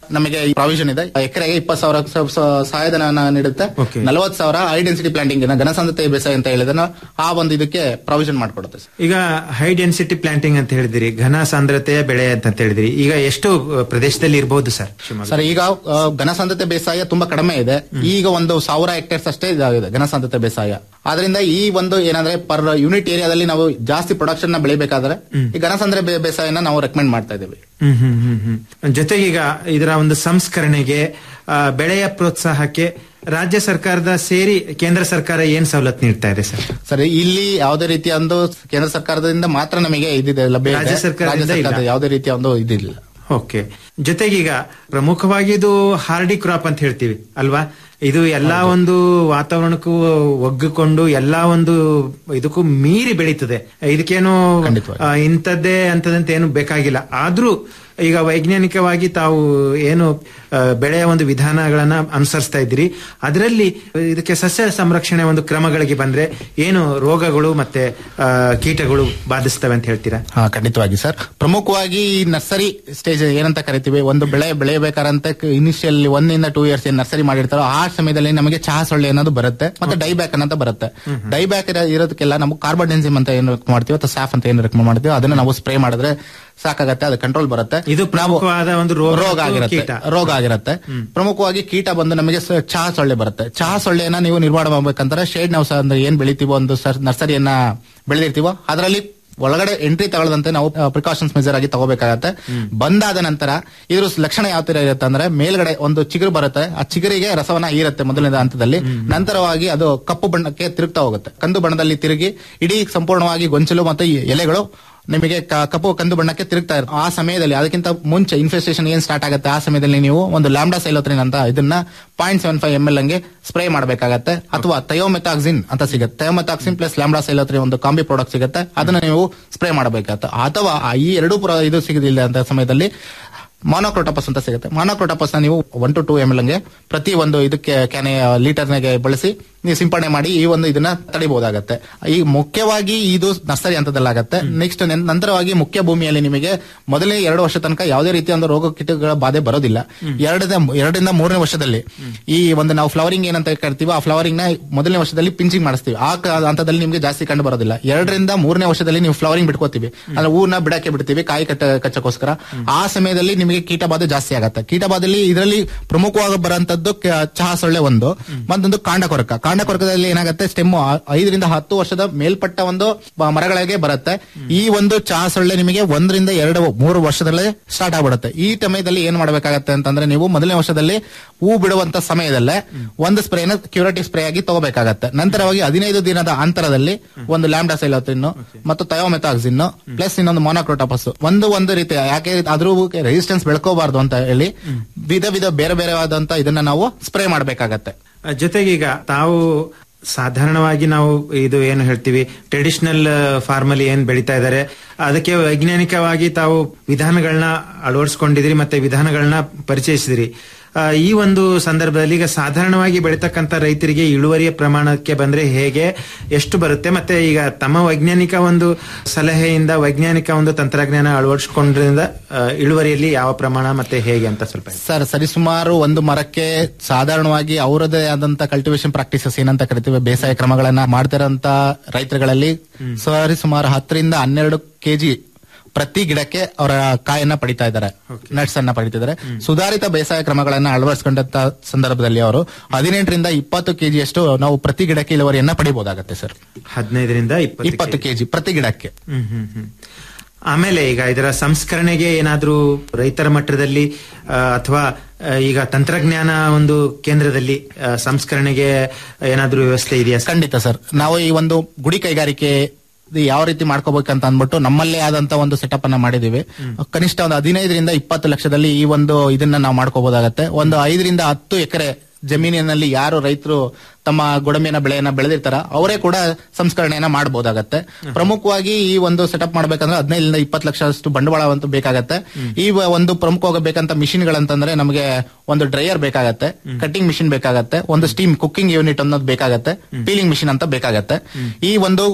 ನಮಗೆ ಪ್ರಾವಿಷನ್ ಇದೆ ಎಕರೆಗೆ ಇಪ್ಪತ್ತು ಸಾವಿರ ಸ- ಸ- ಸಹಾಯಧನ ನೀಡುತ್ತೆ ನಲವತ್ತು ಸಾವಿರ ಹೈ ಡೆನ್ಸಿಟಿ ಪ್ಲಾಂಟಿಂಗ್ ಘನಸಾಂದ್ರತೆ ಬೇಸಾಯ ಅಂತ ಹೇಳಿದ್ರೆ ಆ ಒಂದು ಇದಕ್ಕೆ ಪ್ರಾವಿಷನ್ ಮಾಡಿಕೊಡುತ್ತೆ ಸರ್. ಈಗ ಹೈ ಡೆನ್ಸಿಟಿ ಪ್ಲಾಂಟಿಂಗ್ ಅಂತ ಹೇಳಿದಿರಿ ಘನ ಸಾಂದ್ರತೆಯ ಬೆಳೆ ಅಂತ ಹೇಳಿದಿರಿ ಈಗ ಎಷ್ಟು ಅಹ್, ಪ್ರದೇಶದಲ್ಲಿ ಇರಬಹುದು ಸರ್ ಶಿವಮೊಗ್ಗ ಸರ್ ಈಗ ಆ, ಘನಸಾಂದ್ರತೆ ಬೇಸಾಯ ತುಂಬಾ ಕಡಿಮೆ ಇದೆ ಈಗ ಒಂದು ಸಾವಿರ ಹೆಕ್ಟೇರ್ಸ್ ಅಷ್ಟೇ ಇದಾಗಿದೆ ಘನಸಾಂದ್ರತೆ ಬೇಸಾಯ ಆದ್ರಿಂದ ಈ ಒಂದು ಏನಂದ್ರೆ ಪರ್ ಯೂನಿಟ್ ಏರಿಯಾದಲ್ಲಿ ನಾವು ಜಾಸ್ತಿ ಪ್ರೊಡಕ್ಷನ್ ನ ಬೆಳಿಬೇಕಾದ್ರೆ ಈ ಘನಸಾಂದ್ರ ಬೇ- ಬೇಸಾಯನ ನಾವು ರೆಕಮೆಂಡ್ ಮಾಡ್ತಾ ಇದ್ದೀವಿ ಹ್ಮ್ ಹ್ಮ್ ಹ್ಮ್ ಹ್ಮ್ ಜೊತೆಗೆ ಈಗ ಇದರ ಒಂದು ಸಂಸ್ಕರಣೆಗೆ ಆ, ಬೆಳೆಯ ಪ್ರೋತ್ಸಾಹಕ್ಕೆ ರಾಜ್ಯ ಸರ್ಕಾರದ ಸೇರಿ ಕೇಂದ್ರ ಸರ್ಕಾರ ಏನ್ ಸವಲತ್ತು ನೀಡ್ತಾ ಇದೆ ಸರ್ ಸರ್ ಇಲ್ಲಿ ಯಾವುದೇ ರೀತಿಯ ಒಂದು ಕೇಂದ್ರ ಸರ್ಕಾರದಿಂದ ಮಾತ್ರ ನಮಗೆ ಇದಿದೆ ಲಭ್ಯ ಇದೆ. ರಾಜ್ಯ ಸರ್ಕಾರದಿಂದ ರಾಜ್ಯ ಇಲ್ಲ. ಸರ್ಕಾರದ ಯಾವುದೇ ರೀತಿಯ ಒಂದು ಇದಿಲ್ಲ ಓಕೆ ಜೊತೆಗೀಗ ಪ್ರಮುಖವಾಗಿ ಇದು ಹಾರ್ಡಿ ಕ್ರಾಪ್ ಅಂತ ಹೇಳ್ತೀವಿ ಅಲ್ವಾ ಇದು ಎಲ್ಲಾ ಒಂದು ವಾತಾವರಣಕ್ಕೂ ಒಗ್ಗಿಕೊಂಡು ಎಲ್ಲಾ ಒಂದು ಇದಕ್ಕೂ ಮೀರಿ ಬೆಳೀತದೆ ಇದಕ್ಕೇನು ಆ, ಇಂಥದ್ದೇ ಅಂತದಂತ ಏನು ಬೇಕಾಗಿಲ್ಲ ಆದ್ರೂ ಈಗ ವೈಜ್ಞಾನಿಕವಾಗಿ ತಾವು ಏನು ಆ, ಬೆಳೆಯ ಒಂದು ವಿಧಾನಗಳನ್ನ ಅನುಸರಿಸ್ತಾ ಇದ್ದೀರಿ ಅದರಲ್ಲಿ ಇದಕ್ಕೆ ಸಸ್ಯ ಸಂರಕ್ಷಣೆ ಒಂದು ಕ್ರಮಗಳಿಗೆ ಬಂದ್ರೆ ಏನು ರೋಗಗಳು ಮತ್ತೆ ಆ, ಕೀಟಗಳು ಬಾಧಿಸ್ತವೆ ಅಂತ ಹೇಳ್ತೀರಾ ಹಾ ಖಂಡಿತವಾಗಿ ಸರ್ ಪ್ರಮುಖವಾಗಿ ಈ ನರ್ಸರಿ ಸ್ಟೇಜ್ ಏನಂತ ಕರಿತೀವಿ ಒಂದು ಬೆಳೆ ಬೆಳೆಯಬೇಕಾರಂತ ಇನಿಷಿಯಲ್ ಒಂದಿಂದ ಟೂ ಇಯರ್ಸ್ ಏನ್ ನರ್ಸರಿ ಮಾಡಿರ್ತಾರೋ ಆ ಸಮಯದಲ್ಲಿ ನಮಗೆ ಚಹಾ ಸೊಳ್ಳೆ ಅನ್ನೋದು ಬರುತ್ತೆ ಮತ್ತೆ ಡೈಬ್ಯಾಕ್ ಅನ್ನೋದು ಬರುತ್ತೆ ಡೈಬ್ಯಾಕ್ ಇರೋದಕ್ಕೆಲ್ಲ ನಾವು ಕಾರ್ಬನ್ ಎನ್ಸಿಮ್ ಅಂತ ಏನು ರೆಕಮೆಂಡ್ ಮಾಡ್ತೀವಿ ಅಥವಾ ಸಾಫ್ ಅಂತ ಏನು ರೆಕಮೆಂಡ್ ಮಾಡ್ತೀವಿ ಅದನ್ನ ನಾವು ಸ್ಪ್ರೇ ಮಾಡಿದ್ರೆ ಸಾಕಾಗತ್ತೆ ಅದು ಕಂಟ್ರೋಲ್ ಬರುತ್ತೆ ಇದು ಪ್ರಮುಖವಾದ ಒಂದು ರೋಗ ರೋಗ ಮತ್ತು ಆಗಿರುತ್ತೆ ಕೀಟ. ರೋಗ ಆಗಿರುತ್ತೆ ಪ್ರಮುಖವಾಗಿ ಕೀಟ ಬಂದು ನಮಗೆ ಸ- ಚಹಾ ಸೊಳ್ಳೆ ಬರುತ್ತೆ ಚಹಾ ಸೊಳ್ಳೆನ ನೀವು ನಿರ್ಮಾಣ ಮಾಡ್ಬೇಕಂದ್ರೆ ಶೇಡ್ ನಾವು ಸಹ ಅಂದ್ರೆ ಏನ್ ಬೆಳಿತೀವೋ ಒಂದು ಸರ್- ನರ್ಸರಿಯನ್ನ ಬೆಳೆದಿರ್ತೀವೋ ಅದರಲ್ಲಿ ಒಳಗಡೆ ಎಂಟ್ರಿ ತಗೊಳ್ಳದಂತೆ ನಾವು ಪ್ರಿಕಾಷನ್ಸ್ ಮೆಜರ್ ಆಗಿ ತಗೋಬೇಕಾಗತ್ತೆ ಬಂದಾದ ನಂತರ ಇದ್ರ ಲಕ್ಷಣ ಯಾವ ತರ ಇರುತ್ತೆ ಅಂದ್ರೆ ಮೇಲ್ಗಡೆ ಒಂದು ಚಿಗುರು ಬರುತ್ತೆ ಆ ಚಿಗುರಿಗೆ ರಸವನ್ನ ಹೀರುತ್ತೆ ಮೊದಲನೇ ಹಂತದಲ್ಲಿ ನಂತರವಾಗಿ ಅದು ಕಪ್ಪು ಬಣ್ಣಕ್ಕೆ ತಿರುಗ್ತಾ ಹೋಗುತ್ತೆ ಕಂದು ಬಣ್ಣದಲ್ಲಿ ತಿರುಗಿ ಇಡೀ ಸಂಪೂರ್ಣವಾಗಿ ಗೊಂಚಲು ಮತ್ತು ಈ ಎಲೆಗಳು ನಿಮಗೆ ಕ- ಕಪ್ಪು ಕಂದು ಬಣ್ಣಕ್ಕೆ ತಿರುಗ್ತಾ ಇರುತ್ತೆ ಆ ಸಮಯದಲ್ಲಿ ಅದಕ್ಕಿಂತ ಮುಂಚೆ ಇನ್ಫೆಸ್ಟೇಷನ್ ಏನ್ ಸ್ಟಾರ್ಟ್ ಆಗುತ್ತೆ ಆ ಸಮಯದಲ್ಲಿ ನೀವು ಒಂದು ಲ್ಯಾಂಬ್ಡಾ ಸೈಲೋತ್ರಿನ್ ಅಂತ ಇದನ್ನ point seven five M L ಹಂಗೆ ಸ್ಪ್ರೇ ಮಾಡಬೇಕಾಗತ್ತೆ ಅಥವಾ ಥಯೋಮೆಥಾಕ್ಸಿನ್ ಅಂತ ಸಿಗುತ್ತೆ ಥಯೋಮೆಥಾಕ್ಸಿನ್ ಪ್ಲಸ್ ಲ್ಯಾಂಬ್ಡಾ ಸೈಲೋತ್ರಿನ್ ಒಂದು ಕಾಂಬಿ ಪ್ರಾಡಕ್ಟ್ ಸಿಗುತ್ತೆ ಅದನ್ನ ನೀವು ಸ್ಪ್ರೇ ಮಾಡಬೇಕಾಗತ್ತೆ ಅಥವಾ ಆ ಈ ಎರಡೂ ಪ್ರ- ಇದು ಸಿಗದಿಲ್ಲ ಅಂತ ಸಮಯದಲ್ಲಿ ಮಾನೋಕ್ರೋಟಪಸ್ ಅಂತ ಸಿಗುತ್ತೆ ಮಾನೋಕ್ರೋಟಪಸ್ ನೀವು one to two M L ಹಂಗೆ ಪ್ರತಿ ಒಂದು ಇದಕ್ಕೆ ಕ್ಯಾನೆ ಲೀಟರ್ನಾಗೆ ಬಳಸಿ ನೀವು ಸಿಂಪಡಣೆ ಮಾಡಿ ಈ ಒಂದು ಇದನ್ನ ತಡಿಬಹುದಾಗತ್ತೆ ಈ ಮುಖ್ಯವಾಗಿ ಇದು ನರ್ಸರಿ ಹಂತದಲ್ಲಾಗತ್ತೆ ನೆಕ್ಸ್ಟ್ ನಂತರವಾಗಿ ಮುಖ್ಯ ಭೂಮಿಯಲ್ಲಿ ನಿಮಗೆ ಮೊದಲನೇ ಎರಡು ವರ್ಷ ತನಕ ಯಾವುದೇ ರೀತಿಯ ಒಂದು ರೋಗ ಕೀಟಗಳ ಬಾಧೆ ಬರೋದಿಲ್ಲ ಎರಡದ ಎರಡರಿಂದ ಮೂರನೇ ವರ್ಷದಲ್ಲಿ ಈ ಒಂದು ನಾವು ಫ್ಲವರಿಂಗ್ ಏನಂತ ಕರಿತೀವೋ ಆ ಫ್ಲವರಿಂಗ್ ನ ಮೊದಲನೇ ವರ್ಷದಲ್ಲಿ ಪಿಂಚಿಂಗ್ ಮಾಡಿಸ್ತೀವಿ ಆ ಕ- ಹಂತದಲ್ಲಿ ನಿಮಗೆ ಜಾಸ್ತಿ ಕಂಡು ಬರೋದಿಲ್ಲ ಎರಡರಿಂದ ಮೂರನೇ ವರ್ಷದಲ್ಲಿ ನೀವು ಫ್ಲವರಿಂಗ್ ಬಿಟ್ಕೋತೀವಿ ಅಂದ್ರೆ ಹೂವನ್ನ ಬಿಡಕ್ಕೆ ಬಿಡ್ತೀವಿ ಕಾಯಿ ಕಟ್ಟ ಕಚ್ಚಕ್ಕೋಸ್ಕರ ಆ ಸಮಯದಲ್ಲಿ ನಿಮಗೆ ಕೀಟಬಾಧೆ ಜಾಸ್ತಿ ಆಗತ್ತೆ ಕೀಟಬಾಧೆಯಲ್ಲಿ ಇದರಲ್ಲಿ ಪ್ರಮುಖವಾಗಿ ಬರುವಂತದ್ದು ಕ- ಚಹಾ ಸೊಳ್ಳೆ ಒಂದು ಮತ್ತೊಂದು ಕಾಂಡ ಕೊರಕ ಕಾಂಡ ಕೊರಕದಲ್ಲಿ ಏನಾಗುತ್ತೆ ಸ್ಟೆಮ್ ಐದರಿಂದ ಹತ್ತು ವರ್ಷದ ಮೇಲ್ಪಟ್ಟ ಒಂದು ಬ- ಮರಗಳಿಗೆ ಬರುತ್ತೆ ಈ ಒಂದು ಚಹಾ ಸೊಳ್ಳೆ ನಿಮಗೆ ಒಂದರಿಂದ ಎರಡು ಮೂರು ವರ್ಷದಲ್ಲೇ ಸ್ಟಾರ್ಟ್ ಆಗ್ಬಿಡುತ್ತೆ ಈ ಸಮಯದಲ್ಲಿ ಏನ್ ಮಾಡಬೇಕಾಗತ್ತೆ ಅಂತಂದ್ರೆ ನೀವು ಮೊದಲನೇ ವರ್ಷದಲ್ಲಿ ಹೂ ಬಿಡುವಂತ ಸಮಯದಲ್ಲೇ ಒಂದು ಸ್ಪ್ರೇನ ಕ್ಯೂರೇಟಿವ್ ಸ್ಪ್ರೇ ಆಗಿ ತಗೋಬೇಕಾಗತ್ತೆ ನಂತರವಾಗಿ ಹದಿನೈದು ದಿನದ ಅಂತರದಲ್ಲಿ ಒಂದು ಲ್ಯಾಂಬ್ಡಾ ಸೈಲೋತ್ರಿನ್ ಮತ್ತು ಥಯೋಮೆಥಾಕ್ಸಿನ್ ಪ್ಲಸ್ ಇನ್ನೊಂದು ಮೊನೋಕ್ರೋಟಪಸ್ ಒಂದು ಒಂದು ರೀತಿ ಯಾಕೆ ಅದ್ರ ರೆಸಿಸ್ಟೆನ್ಸ್ ಬೆಳ್ಕೋಬಾರ್ದು ಅಂತ ಹೇಳಿ ವಿಧ ವಿಧ ಬೇರೆ ಬೇರೆ ಆದಂತ ಇದನ್ನ ನಾವು ಸ್ಪ್ರೇ ಮಾಡಬೇಕಾಗತ್ತೆ ಆ, ಜೊತೆಗೀಗ ತಾವು ಸಾಧಾರಣವಾಗಿ ನಾವು ಇದು ಏನು ಹೇಳ್ತೀವಿ ಟ್ರೆಡಿಷನಲ್ ಫಾರ್ಮಲ್ಲಿ ಏನ್ ಬೆಳೀತಾ ಇದ್ದಾರೆ ಅದಕ್ಕೆ ವೈಜ್ಞಾನಿಕವಾಗಿ ತಾವು ವಿಧಾನಗಳನ್ನ ಅಳವಡಿಸ್ಕೊಂಡಿದ್ರಿ ಮತ್ತೆ ವಿಧಾನಗಳನ್ನ ಪರಿಚಯಿಸಿದ್ರಿ ಆ, ಈ ಒಂದು ಸಂದರ್ಭದಲ್ಲಿ ಈಗ ಸಾಧಾರಣವಾಗಿ ಬೆಳೀತಕ್ಕಂತ ರೈತರಿಗೆ ಇಳುವರಿಯ ಪ್ರಮಾಣಕ್ಕೆ ಬಂದ್ರೆ ಹೇಗೆ ಎಷ್ಟು ಬರುತ್ತೆ ಮತ್ತೆ ಈಗ ತಮ್ಮ ವೈಜ್ಞಾನಿಕ ಒಂದು ಸಲಹೆಯಿಂದ ವೈಜ್ಞಾನಿಕ ಒಂದು ತಂತ್ರಜ್ಞಾನ ಅಳವಡಿಸ್ಕೊಂಡ್ರಿಂದ ಆ, ಇಳುವರಿಯಲ್ಲಿ ಯಾವ ಪ್ರಮಾಣ ಮತ್ತೆ ಹೇಗೆ ಅಂತ ಸ್ವಲ್ಪ ಹೇಳಿ. ಸರ್ ಸರಿಸುಮಾರು ಒಂದು ಮರಕ್ಕೆ ಸಾಧಾರಣವಾಗಿ ಅವರದೇ ಆದಂತ ಕಲ್ಟಿವೇಶನ್ ಪ್ರಾಕ್ಟೀಸಸ್ ಏನಂತ ಕರಿತೀವಿ ಬೇಸಾಯ ಕ್ರಮಗಳನ್ನ ಮಾಡ್ತಿರೋಂತ ರೈತರುಗಳಲ್ಲಿ ಸರಿಸುಮಾರು ಹತ್ತರಿಂದ ಹನ್ನೆರಡು ಕೆಜಿ ಪ್ರತಿ ಗಿಡಕ್ಕೆ ಅವರ ಕಾಯನ್ನ ಪಡಿತಾ ಇದ್ದಾರೆ ನಟ್ಸ್ ಅನ್ನ ಪಡಿತಿದ್ದಾರೆ ಸುಧಾರಿತ ಬೇಸಾಯ ಕ್ರಮಗಳನ್ನ ಅಳವಡಿಸಿಕೊಂಡಂತ ಸಂದರ್ಭದಲ್ಲಿ ಅವರು ಹದಿನೆಂಟರಿಂದ ಇಪ್ಪತ್ತು ಕೆಜಿಯಷ್ಟು ನಾವು ಪ್ರತಿ ಗಿಡಕ್ಕೆ ಇಳುವರಿಯನ್ನ ಪಡಿಬಹುದಾಗತ್ತೆ ಸರ್ ಹದಿನೈದರಿಂದ ಇಪ್ಪತ್ತು ಇಪ್ಪತ್ತು ಕೆಜಿ ಪ್ರತಿ ಗಿಡಕ್ಕೆ ಹ್ಮ್ ಹ್ಮ್ ಹ್ಮ್ ಆಮೇಲೆ ಈಗ ಇದರ ಸಂಸ್ಕರಣೆಗೆ ಏನಾದ್ರೂ ರೈತರ ಮಟ್ಟದಲ್ಲಿ ಅಥವಾ ಈಗ ತಂತ್ರಜ್ಞಾನ ಒಂದು ಕೇಂದ್ರದಲ್ಲಿ ಆ, ಸಂಸ್ಕರಣೆಗೆ ಏನಾದ್ರೂ ವ್ಯವಸ್ಥೆ ಇದೆಯಾ ಸರ್? ಖಂಡಿತ ಸರ್ ನಾವು ಈ ಒಂದು ಗುಡಿ ಕೈಗಾರಿಕೆ ಇದು ಯಾವ ರೀತಿ ಮಾಡ್ಕೋಬೇಕಂತ ಅಂದ್ಬಿಟ್ಟು ನಮ್ಮಲ್ಲೇ ಆದಂತ ಒಂದು ಸೆಟಪ್ ಅನ್ನ ಮಾಡಿದೀವಿ ಕನಿಷ್ಠ ಒಂದು ಹದಿನೈದರಿಂದ ಇಪ್ಪತ್ತು ಲಕ್ಷದಲ್ಲಿ ಈ ಒಂದು ಇದನ್ನ ನಾವು ಮಾಡ್ಕೋಬಹುದಾಗತ್ತೆ ಒಂದು ಐದರಿಂದ ಹತ್ತು ಎಕರೆ ಜಮೀನಿನಲ್ಲಿ ಯಾರು ರೈತರು ತಮ್ಮ ಗೋಡಂಬಿನ ಬೆಳೆಯನ್ನ ಬೆಳೆದಿರ್ತಾರ ಅವರೇ ಕೂಡ ಸಂಸ್ಕರಣೆಯನ್ನ ಮಾಡಬಹುದಾಗತ್ತೆ ಪ್ರಮುಖವಾಗಿ ಈ ಒಂದು ಸೆಟಪ್ ಮಾಡ್ಬೇಕಂದ್ರೆ ಹದಿನೈದರಿಂದ ಇಪ್ಪತ್ತು ಲಕ್ಷ ಅಷ್ಟು ಬಂಡವಾಳ ಅಂತೂ ಬೇಕಾಗತ್ತೆ ಈ ವ- ಒಂದು ಪ್ರಮುಖವಾಗಿ ಬೇಕಂತ ಮಿಷಿನ್ಗಳಂತಂದ್ರೆ ನಮಗೆ ಒಂದು ಡ್ರೈಯರ್ ಬೇಕಾಗತ್ತೆ ಕಟ್ಟಿಂಗ್ ಮಿಷಿನ್ ಬೇಕಾಗತ್ತೆ ಒಂದು ಸ್ಟೀಮ್ ಕುಕ್ಕಿಂಗ್ ಯೂನಿಟ್ ಅನ್ನೋದು ಬೇಕಾಗತ್ತೆ ಪೀಲಿಂಗ್ ಮಿಷಿನ್ ಅಂತ ಬೇಕಾಗತ್ತೆ ಈ ಒಂದು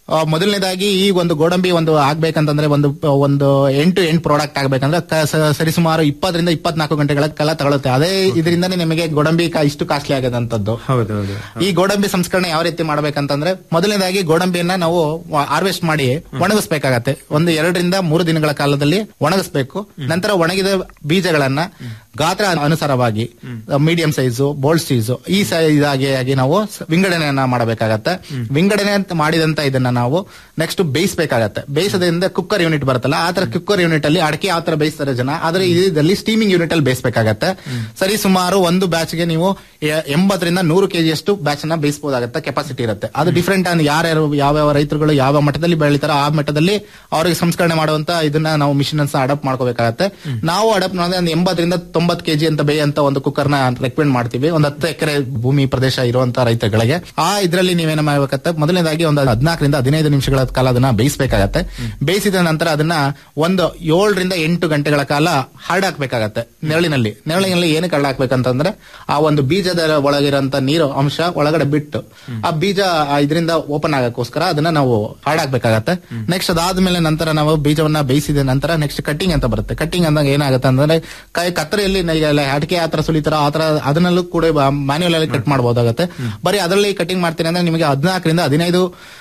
ಆ, ಮೊದಲನೇದಾಗಿ ಈ ಒಂದು ಗೋಡಂಬಿ ಒಂದು ಆಗ್ಬೇಕಂತಂದ್ರೆ ಒಂದು ಒಂದು ಎಂಟು ಎಂಟು ಪ್ರಾಡಕ್ಟ್ ಆಗ್ಬೇಕಂದ್ರೆ ಕ- ಸ- ಸರಿಸುಮಾರು ಇಪ್ಪತ್ತರಿಂದ ಇಪ್ಪತ್ನಾಲ್ಕು ಗಂಟೆಗಳ ಕಾಲ ತಗೊಳುತ್ತೆ ಅದೇ ಇದರಿಂದನೇ ನಿಮಗೆ ಗೋಡಂಬಿ ಕಾ- ಇಷ್ಟು ಕಾಸ್ಟ್ಲಿ ಆಗದಂತದ್ದು ಹೌದೌದು ಈ ಗೋಡಂಬಿ ಸಂಸ್ಕರಣೆ ಯಾವ ರೀತಿ ಮಾಡ್ಬೇಕಂತಂದ್ರೆ ಮೊದಲನೇದಾಗಿ ಗೋಡಂಬಿಯನ್ನ ನಾವು ಹಾರ್ವೆಸ್ಟ್ ಮಾಡಿ ಒಣಗಿಸ್ಬೇಕಾಗತ್ತೆ ಒಂದು ಎರಡರಿಂದ ಮೂರು ದಿನಗಳ ಕಾಲದಲ್ಲಿ ಒಣಗಿಸ್ಬೇಕು ನಂತರ ಒಣಗಿದ ಬೀಜಗಳನ್ನ ಗಾತ್ರ ಅನುಸಾರವಾಗಿ ಮೀಡಿಯಂ ಸೈಜು ಬೋಲ್ಡ್ ಸೈಜು ಈ ಸೈಜ್ ಆಗಿ ಆಗಿ ನಾವು ಸ- ವಿಂಗಡಣೆಯನ್ನ ಮಾಡಬೇಕಾಗತ್ತೆ ವಿಂಗಡಣೆ ಅಂತ ಮಾಡಿದಂತ ಇದನ್ನ ನಾವು ನೆಕ್ಸ್ಟ್ ಬೇಯಿಸಬೇಕಾಗತ್ತೆ ಬೇಯಿಸೋದ್ರಿಂದ ಕುಕ್ಕರ್ ಯೂನಿಟ್ ಬರುತ್ತಲ್ಲ ಆ ತರ ಕುಕ್ಕರ್ ಯೂನಿಟ್ ಅಲ್ಲಿ ಅಡಕೆ ಯಾವ ತರ ಬೇಯಿಸ್ತಾರೆ ಜನ ಆದ್ರೆ ಇದರಲ್ಲಿ ಸ್ಟೀಮಿಂಗ್ ಯೂನಿಟ್ ಅಲ್ಲಿ ಬೇಯಿಸಬೇಕಾಗತ್ತೆ ಸರಿ ಸುಮಾರು ಒಂದು ಬ್ಯಾಚ್ ಗೆ ನೀವು ಎ- ಎಂಬತ್ತರಿಂದ ನೂರು ಕೆಜಿ ಅಷ್ಟು ಬ್ಯಾಚ್ ನ ಬೇಯಿಸಬಹುದಾಗತ್ತೆ ಕೆಪಾಸಿಟಿ ಇರುತ್ತೆ ಅದು ಡಿಫ್ರೆಂಟ್ ಅಂದ್ರೆ ಯಾರ್ಯಾರು ಯಾವ್ಯಾವ ರೈತರುಗಳು ಯಾವ ಮಟ್ಟದಲ್ಲಿ ಬೆಳಿತಾರೋ ಆ ಮಟ್ಟದಲ್ಲಿ ಅವರಿಗೆ ಸಂಸ್ಕರಣೆ ಮಾಡುವಂತ ಇದನ್ನ ನಾವು ಮಿಷಿನ್ ಅಡಾಪ್ಟ್ ಮಾಡ್ಕೋಬೇಕಾಗತ್ತೆ ನಾವು ಅಡಾಪ್ಟ್ ಮಾಡಿದ್ರೆ ಒಂದು ಎಂಬತ್ತರಿಂದ ತೊಂಬತ್ತು ಕೆಜಿ ಅಂತ ಬೇಯಂತ ಒಂದು ಕುಕ್ಕರ್ ನ ರೆಕಮೆಂಡ್ ಮಾಡ್ತೀವಿ ಒಂದು ಹತ್ತು ಎಕರೆ ಭೂಮಿ ಪ್ರದೇಶ ಇರುವಂತ ರೈತಗಳಿಗೆ ಆ ಇದರಲ್ಲಿ ನೀವೇನ ಮಾಡ್ಬೇಕತ್ತೆ ಮೊದಲನೇದಾಗಿ ಒಂದು ಹದಿನಾಲ್ಕರಿಂದ ಹದಿನೈದು ನಿಮಿಷಗಳ ಕಾಲ ಅದನ್ನ ಬೇಯಿಸಬೇಕಾಗತ್ತೆ ಬೇಯಿಸಿದ ನಂತರ ಅದನ್ನ ಒಂದು ಏಳರಿಂದ ಎಂಟು ಗಂಟೆಗಳ ಕಾಲ ಹರಡಾಕ್ಬೇಕಾಗತ್ತೆ ನೆರಳಿನಲ್ಲಿ ನೆರಳಿನಲ್ಲಿ ಏನಕ್ಕೆ ಹರಡಾಕ್ಬೇಕಂತಂದ್ರೆ ಆ ಒಂದು ಬೀಜದ ಒಳಗಿರೋಂತ ನೀರು ಅಂಶ ಒಳಗಡೆ ಬಿಟ್ಟು ಆ ಬೀಜ ಆ ಇದರಿಂದ ಓಪನ್ ಆಗಕ್ಕೋಸ್ಕರ ಅದನ್ನ ನಾವು ಹಾಡಾಕ್ಬೇಕಾಗತ್ತೆ ನೆಕ್ಸ್ಟ್ ಅದಾದ್ಮೇಲೆ ನಂತರ ನಾವು ಬೀಜವನ್ನ ಬೇಯಿಸಿದ ನಂತರ ನೆಕ್ಸ್ಟ್ ಕಟ್ಟಿಂಗ್ ಅಂತ ಬರುತ್ತೆ ಕಟ್ಟಿಂಗ್ ಅಂದಾಗ ಏನಾಗುತ್ತೆ ಅಂದ್ರೆ ಕೈ ಕತ್ತರಿಯಲ್ಲಿ ಈಗ ಅಡಿಕೆ ಆ ತರ ಸುಲಿತಾರ ಆ ತರ ಅದನ್ನಲ್ಲೂ ಕೂಡ ಮ್ಯಾನ್ಯುಯಲ್ ಅಲ್ಲಿ ಕಟ್ ಮಾಡಬಹುದಾಗತ್ತೆ ಬರೀ ಅದರಲ್ಲಿ ಕಟಿಂಗ್ ಮಾಡ್ತೀನಿ ಅಂದ್ರೆ ನಿಮಗೆ ಹದಿನಾಲ್ಕರಿಂದ ಹದಿನೈದು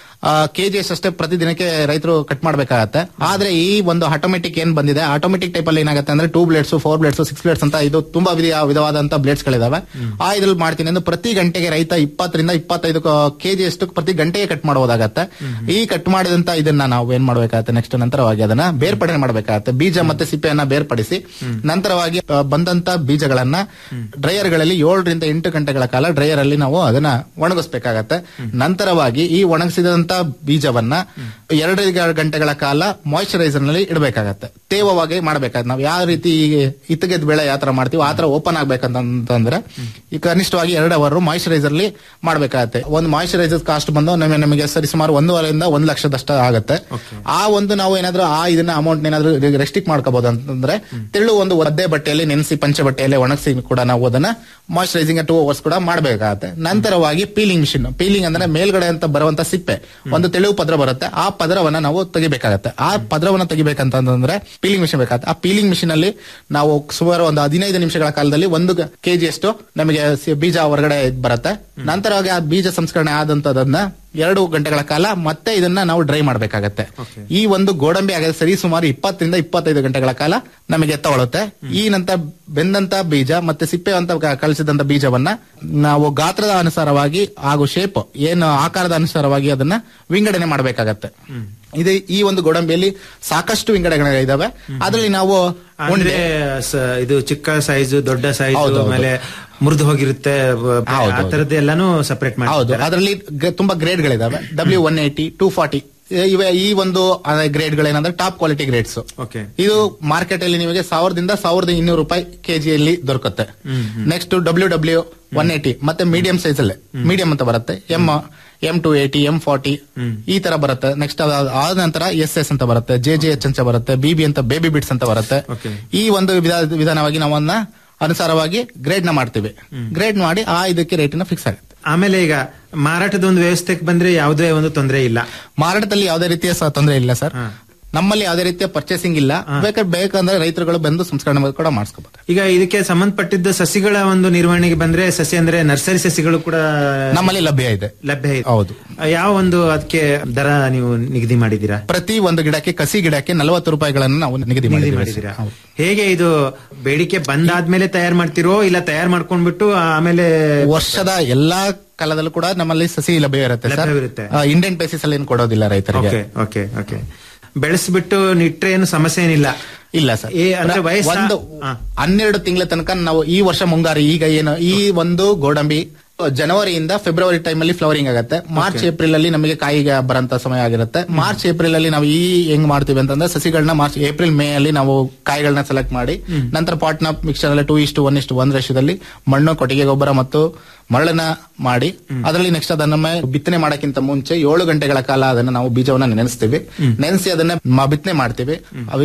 ಕೆಜಿ ಅಷ್ಟೇ ಪ್ರತಿದಿನಕ್ಕೆ ರೈತರು ಕಟ್ ಮಾಡಬೇಕಾಗತ್ತೆ ಆದ್ರೆ ಈ ಒಂದು ಆಟೋಮೆಟಿಕ್ ಏನ್ ಬಂದಿದೆ ಆಟೋಮೆಟಿಕ್ ಟೈಪ್ ಅಲ್ಲಿ ಏನಾಗುತ್ತೆ ಅಂದ್ರೆ two blades four blades six blades ಅಂತ ಇದು ತುಂಬಾ ವಿಧ ವಿಧವಾದಂತ ಬ್ಲೇಡ್ಸ್ ಗಳಿದಾವೆ ಆ ಇದ್ರಲ್ಲಿ ಮಾಡ್ತೀನಿ ಅಂದ್ರೆ ಪ್ರತಿ ಗಂಟೆಗೆ ರೈತ ಇಪ್ಪತ್ತರಿಂದ ಇಪ್ಪತ್ತೈದು ಕೆಜಿ ಅಷ್ಟು ಪ್ರತಿ ಗಂಟೆಗೆ ಕಟ್ ಮಾಡಬಹುದಾಗತ್ತೆ ಈ ಕಟ್ ಮಾಡಿದಂತ ಇದನ್ನ ನಾವು ಏನ್ ಮಾಡ್ಬೇಕಾಗತ್ತೆ ನೆಕ್ಸ್ಟ್ ನಂತರವಾಗಿ ಅದನ್ನ ಬೇರ್ಪಡಣೆ ಮಾಡಬೇಕಾಗತ್ತೆ ಬೀಜ ಮತ್ತೆ ಸಿಪ್ಪೆಯನ್ನ ಬೇರ್ಪಡಿಸಿ ನಂತರವಾಗಿ ಆ, ಬಂದಂತ ಬೀಜಗಳನ್ನ ಡ್ರೈಯರ್ ಗಳಲ್ಲಿ ಏಳರಿಂದ ಎಂಟು ಗಂಟೆಗಳ ಕಾಲ ಡ್ರೈಯರ್ ಅಲ್ಲಿ ನಾವು ಅದನ್ನ ಒಣಗಿಸ್ಬೇಕಾಗತ್ತೆ ನಂತರವಾಗಿ ಈ ಒಣಗಿಸಿದಂತ ಬೀಜವನ್ನ ಎರಡು ಗಂಟೆಗಳ ಕಾಲ ಮಾಯಿಶ್ಚರೈಸರ್ ನಲ್ಲಿ ಇಡಬೇಕಾಗತ್ತೆ ತೇವವಾಗಿ ಮಾಡಬೇಕಾಗತ್ತೆ ನಾವು ಯಾವ ರೀತಿ ಇತ್ತಗೆದ್ ಬೆಳೆ ಯಾವ ತರ ಮಾಡ್ತೀವಿ ಆ ತರ ಓಪನ್ ಆಗ್ಬೇಕಂತಂದ್ರೆ ಈ ಕನಿಷ್ಠವಾಗಿ ಎರಡು ಅವರ್ ಮಾಯಿಶ್ಚರೈಸರ್ ಅಲ್ಲಿ ಮಾಡ್ಬೇಕಾಗತ್ತೆ ಒಂದು ಮಾಯಿಶ್ಚರೈಸರ್ ಕಾಸ್ಟ್ ಬಂದು ನಮಗೆ ನಮಗೆ ಸರಿ ಸುಮಾರು ಒಂದೂವರೆಯಿಂದ ಒಂದು ಲಕ್ಷದಷ್ಟ ಆಗುತ್ತೆ ಆ ಒಂದು ನಾವು ಏನಾದ್ರೂ ಆ ಇದನ್ನ ಅಮೌಂಟ್ ಏನಾದ್ರೂ ರೆಸ್ಟ್ರಿಕ್ಟ್ ಮಾಡ್ಕೋಬಹುದು ಅಂತಂದ್ರೆ ತೆಳ್ಳು ಒಂದು ಒದ್ದೆ ಬಟ್ಟೆಯಲ್ಲಿ ನೆನೆಸಿ ಪಂಚೆ ಬಟ್ಟೆಯಲ್ಲಿ ಒಣಗಿಸಿ ಕೂಡ ನಾವು ಅದನ್ನ ಮಾಯಿಶ್ಚರೈಸಿಂಗ್ ಟೂ ಅವರ್ಸ್ ಕೂಡ ಮಾಡಬೇಕಾಗತ್ತೆ ನಂತರವಾಗಿ ಪೀಲಿಂಗ್ ಮಿಷಿನ್ ಪೀಲಿಂಗ್ ಅಂದ್ರೆ ಮೇಲ್ಗಡೆ ಅಂತ ಬರುವಂತ ಸಿಪ್ಪೆ ಒಂದು ತೆಳುವು ಪದ್ರ ಬರುತ್ತೆ ಆ ಪದರವನ್ನ ನಾವು ತೆಗಿಬೇಕಾಗತ್ತೆ ಆ ಪದರವನ್ನ ತೆಗಿಬೇಕಂತಂದ್ರೆ ಪೀಲಿಂಗ್ ಮಿಷಿನ್ ಬೇಕಾಗುತ್ತೆ ಆ ಪೀಲಿಂಗ್ ಮಿಷಿನ್ ಅಲ್ಲಿ ನಾವು ಸುಮಾರು ಒಂದು ಹದಿನೈದು ನಿಮಿಷಗಳ ಕಾಲದಲ್ಲಿ ಒಂದು ಕೆಜಿ ಅಷ್ಟು ನಮಗೆ ಸಿ- ಬೀಜ ಹೊರಗಡೆ ಬರುತ್ತೆ ನಂತರವಾಗಿ ಆ ಬೀಜ ಸಂಸ್ಕರಣೆ ಆದಂತದನ್ನ ಎರಡು ಗಂಟೆಗಳ ಕಾಲ ಮತ್ತೆ ಇದನ್ನ ನಾವು ಡ್ರೈ ಮಾಡಬೇಕಾಗತ್ತೆ ಈ ಒಂದು ಗೋಡಂಬಿ ಆಗಿದೆ ಸರಿ ಸುಮಾರು ಇಪ್ಪತ್ತರಿಂದ ಇಪ್ಪತ್ತೈದು ಗಂಟೆಗಳ ಕಾಲ ನಮಗೆ ತಗೊಳುತ್ತೆ ಈ ನಂತರ ಬೆಂದಂತ ಬೀಜ ಮತ್ತೆ ಸಿಪ್ಪೆ ಅಂತ ಕ- ಕಳಿಸಿದಂತ ಬೀಜವನ್ನ ನಾವು ಗಾತ್ರದ ಅನುಸಾರವಾಗಿ ಹಾಗೂ ಶೇಪ್ ಏನು ಆಕಾರದ ಅನುಸಾರವಾಗಿ ಅದನ್ನ ವಿಂಗಡಣೆ ಮಾಡಬೇಕಾಗತ್ತೆ ಇದೆ ಈ ಒಂದು ಗೋಡಂಬಿಯಲ್ಲಿ ಸಾಕಷ್ಟು ವಿಂಗಡಣೆಗಳಿದಾವೆ ಅದರಲ್ಲಿ ನಾವು ಅಂದ್ರೆ ಸ- ಇದು ಚಿಕ್ಕ ಸೈಜು ದೊಡ್ಡ ಸೈಜು ಹೌದು, ಹೌದು. ಆಮೇಲೆ ಮುರಿದು ಹೋಗಿರುತ್ತೆ ಬ- ಬ- ಹೌದು, ಆ ಹೌದು. ತರದ್ದು ಎಲ್ಲಾನು ಸಪರೇಟ್ ಮಾಡಿ ಹೌದು ಅದರಲ್ಲಿ ಗ- ತುಂಬಾ ಗ್ರೇಡ್ಗಳಿದಾವೆ W one eighty two forty ಇವೆ ಈ ಒಂದು ಗ್ರೇಡ್ಗಳೇನಂದ್ರೆ ಟಾಪ್ ಕ್ವಾಲಿಟಿ ಗ್ರೇಡ್ಸ್ ಓಕೆ ಇದು ಮಾರ್ಕೆಟ್ ಅಲ್ಲಿ ನಿಮಗೆ ಸಾವಿರದಿಂದ ಸಾವಿರದ ಇನ್ನೂರು ರೂಪಾಯಿ ಕೆಜಿಯಲ್ಲಿ ದೊರಕುತ್ತೆ next W W one eighty ಮತ್ತೆ ಮೀಡಿಯಂ ಸೈಜ್ ಅಲ್ಲೇ ಮೀಡಿಯಂ ಅಂತ ಬರುತ್ತೆ M M two eighty M forty ಈ ತರ ಬರುತ್ತೆ ನೆಕ್ಸ್ಟ್ ಆದ ನಂತರ ಎಸ್ ಎಸ್ ಅಂತ ಬರುತ್ತೆ ಜೆ ಜೆ ಎಚ್ ಅಂತ ಬರುತ್ತೆ ಬಿ ಬಿ ಅಂತ ಬೇಬಿ ಬಿಟ್ಸ್ ಅಂತ ಬರುತ್ತೆ ಈ ಒಂದು ವಿಧ- ವಿಧಾನವಾಗಿ ನಾವನ್ನ ಅನುಸಾರವಾಗಿ ಗ್ರೇಡ್ ನ ಮಾಡ್ತೀವಿ ಗ್ರೇಡ್ ಮಾಡಿ ಆ ಇದಕ್ಕೆ ರೇಟಿನ ಫಿಕ್ಸ್ ಆಗುತ್ತೆ ಆಮೇಲೆ ಈಗ ಮಾರಾಟದ ಒಂದು ವ್ಯವಸ್ಥೆಗೆ ಬಂದ್ರೆ ಯಾವುದೇ ಒಂದು ತೊಂದರೆ ಇಲ್ಲ ಮಾರಾಟದಲ್ಲಿ ಯಾವುದೇ ರೀತಿಯ ಸ- ತೊಂದರೆ ಇಲ್ಲ ಸರ್ ನಮ್ಮಲ್ಲಿ ಯಾವುದೇ ರೀತಿಯ ಪರ್ಚೇಸಿಂಗ್ ಇಲ್ಲ ಬೇಕಾದ್ರೆ ಬೇಕಂದ್ರೆ ರೈತರುಗಳು ಬಂದು ಸಂಸ್ಕರಣೆ ಕೂಡ ಮಾಡಿಸ್ಕೋಬಹುದು ಈಗ ಇದಕ್ಕೆ ಸಂಬಂಧಪಟ್ಟಿದ್ದ ಸಸಿಗಳ ಒಂದು ನಿರ್ವಹಣೆಗೆ ಬಂದ್ರೆ ಸಸಿ ಅಂದ್ರೆ ನರ್ಸರಿ ಸಸಿಗಳು ಕೂಡ ನಮ್ಮಲ್ಲಿ ಲಭ್ಯ ಇದೆ ಲಭ್ಯ ಇದೆ ಹೌದು ಯಾವ ಒಂದು ಅದಕ್ಕೆ ದರ ನೀವು ನಿಗದಿ ಮಾಡಿದ್ದೀರಾ ಪ್ರತಿ ಒಂದು ಗಿಡಕ್ಕೆ ಕಸಿ ಗಿಡಕ್ಕೆ ನಲವತ್ತು ರೂಪಾಯಿಗಳನ್ನು ನಾವು ನಿಗದಿ ನಿಗದಿ ಮಾಡಿದ್ದೀವಿ ಮಾಡಿದ್ದೀರಾ ಸರ್. ಹೌದು. ಹೇಗೆ ಇದು ಬೇಡಿಕೆ ಬಂದಾದ್ಮೇಲೆ ತಯಾರು ಮಾಡ್ತಿರೋ ಇಲ್ಲ ತಯಾರು ಮಾಡ್ಕೊಂಡ್ಬಿಟ್ಟು ಆಮೇಲೆ ವರ್ಷದ ಎಲ್ಲಾ ಕಾಲದಲ್ಲೂ ಕೂಡ ನಮ್ಮಲ್ಲಿ ಸಸಿ ಲಭ್ಯ ಇರುತ್ತೆ ಸರ್ ಲಭ್ಯವಿರುತ್ತೆ. ಇಂಡಿಯನ್ ಬೇಸಿಸ್ ಅಲ್ಲಿ ಏನು ಕೊಡೋದಿಲ್ಲ ರೈತರಿಗೆ ಓಕೆ ಓಕೆ ಓಕೆ ಬೆಳೆಸ್ಬಿಟ್ಟು ನಿಟ್ರೆ ಏನು ಸಮಸ್ಯೆ ಏನಿಲ್ಲ ಇಲ್ಲ ಸರ್ ಏ ಅಂದ್ರೆ ವಯಸ್ಸ ಒಂದು ಹನ್ನೆರಡು ತಿಂಗಳ ತನಕ ನಾವು ಈ ವರ್ಷ ಮುಂಗಾರು ಈಗ ಏನು ಈ ಒಂದು ಗೋಡಂಬಿ ಜನವರಿಯಿಂದ ಫೆಬ್ರವರಿ ಟೈಮ್ ಅಲ್ಲಿ ಫ್ಲವರಿಂಗ್ ಆಗುತ್ತೆ ಮಾರ್ಚ್ ಏಪ್ರಿಲ್ ಅಲ್ಲಿ ನಮಗೆ ಕಾಯಿಗೆ ಬರಂತ ಸಮಯ ಆಗಿರುತ್ತೆ ಮಾರ್ಚ್ ಏಪ್ರಿಲ್ ಅಲ್ಲಿ ನಾವು ಈ ಹೆಂಗ್ ಮಾಡ್ತೀವಿ ಅಂತಂದ್ರೆ ಸಸಿಗಳನ್ನ ಮಾರ್ಚ್ ಏಪ್ರಿಲ್ ಮೇ ಅಲ್ಲಿ ನಾವು ಕಾಯಿಗಳನ್ನ ಸೆಲೆಕ್ಟ್ ಮಾಡಿ ನಂತರ ಪಾಟ್ನ ಮಿಕ್ಸರ್ ಅಲ್ಲಿ ಟೂ ಇಷ್ಟು ಒನ್ ಇಷ್ಟು ಒಂದ್ ರೇಷದಲ್ಲಿ ಮಣ್ಣು ಕೊಟ್ಟಿಗೆ ಗೊಬ್ಬರ ಮತ್ತು ಮರಳನ್ನ ಮಾಡಿ ಅದರಲ್ಲಿ ನೆಕ್ಸ್ಟ್ ಅದನ್ನ ಮ- ಬಿತ್ತನೆ ಮಾಡಕ್ಕಿಂತ ಮುಂಚೆ ಏಳು ಗಂಟೆಗಳ ಕಾಲ ಅದನ್ನ ನಾವು ಬೀಜವನ್ನ ನೆನೆಸ್ತೀವಿ ನೆನೆಸಿ ಅದನ್ನ ಮ- ಬಿತ್ತನೆ ಮಾಡ್ತೀವಿ ಅವು ಇದು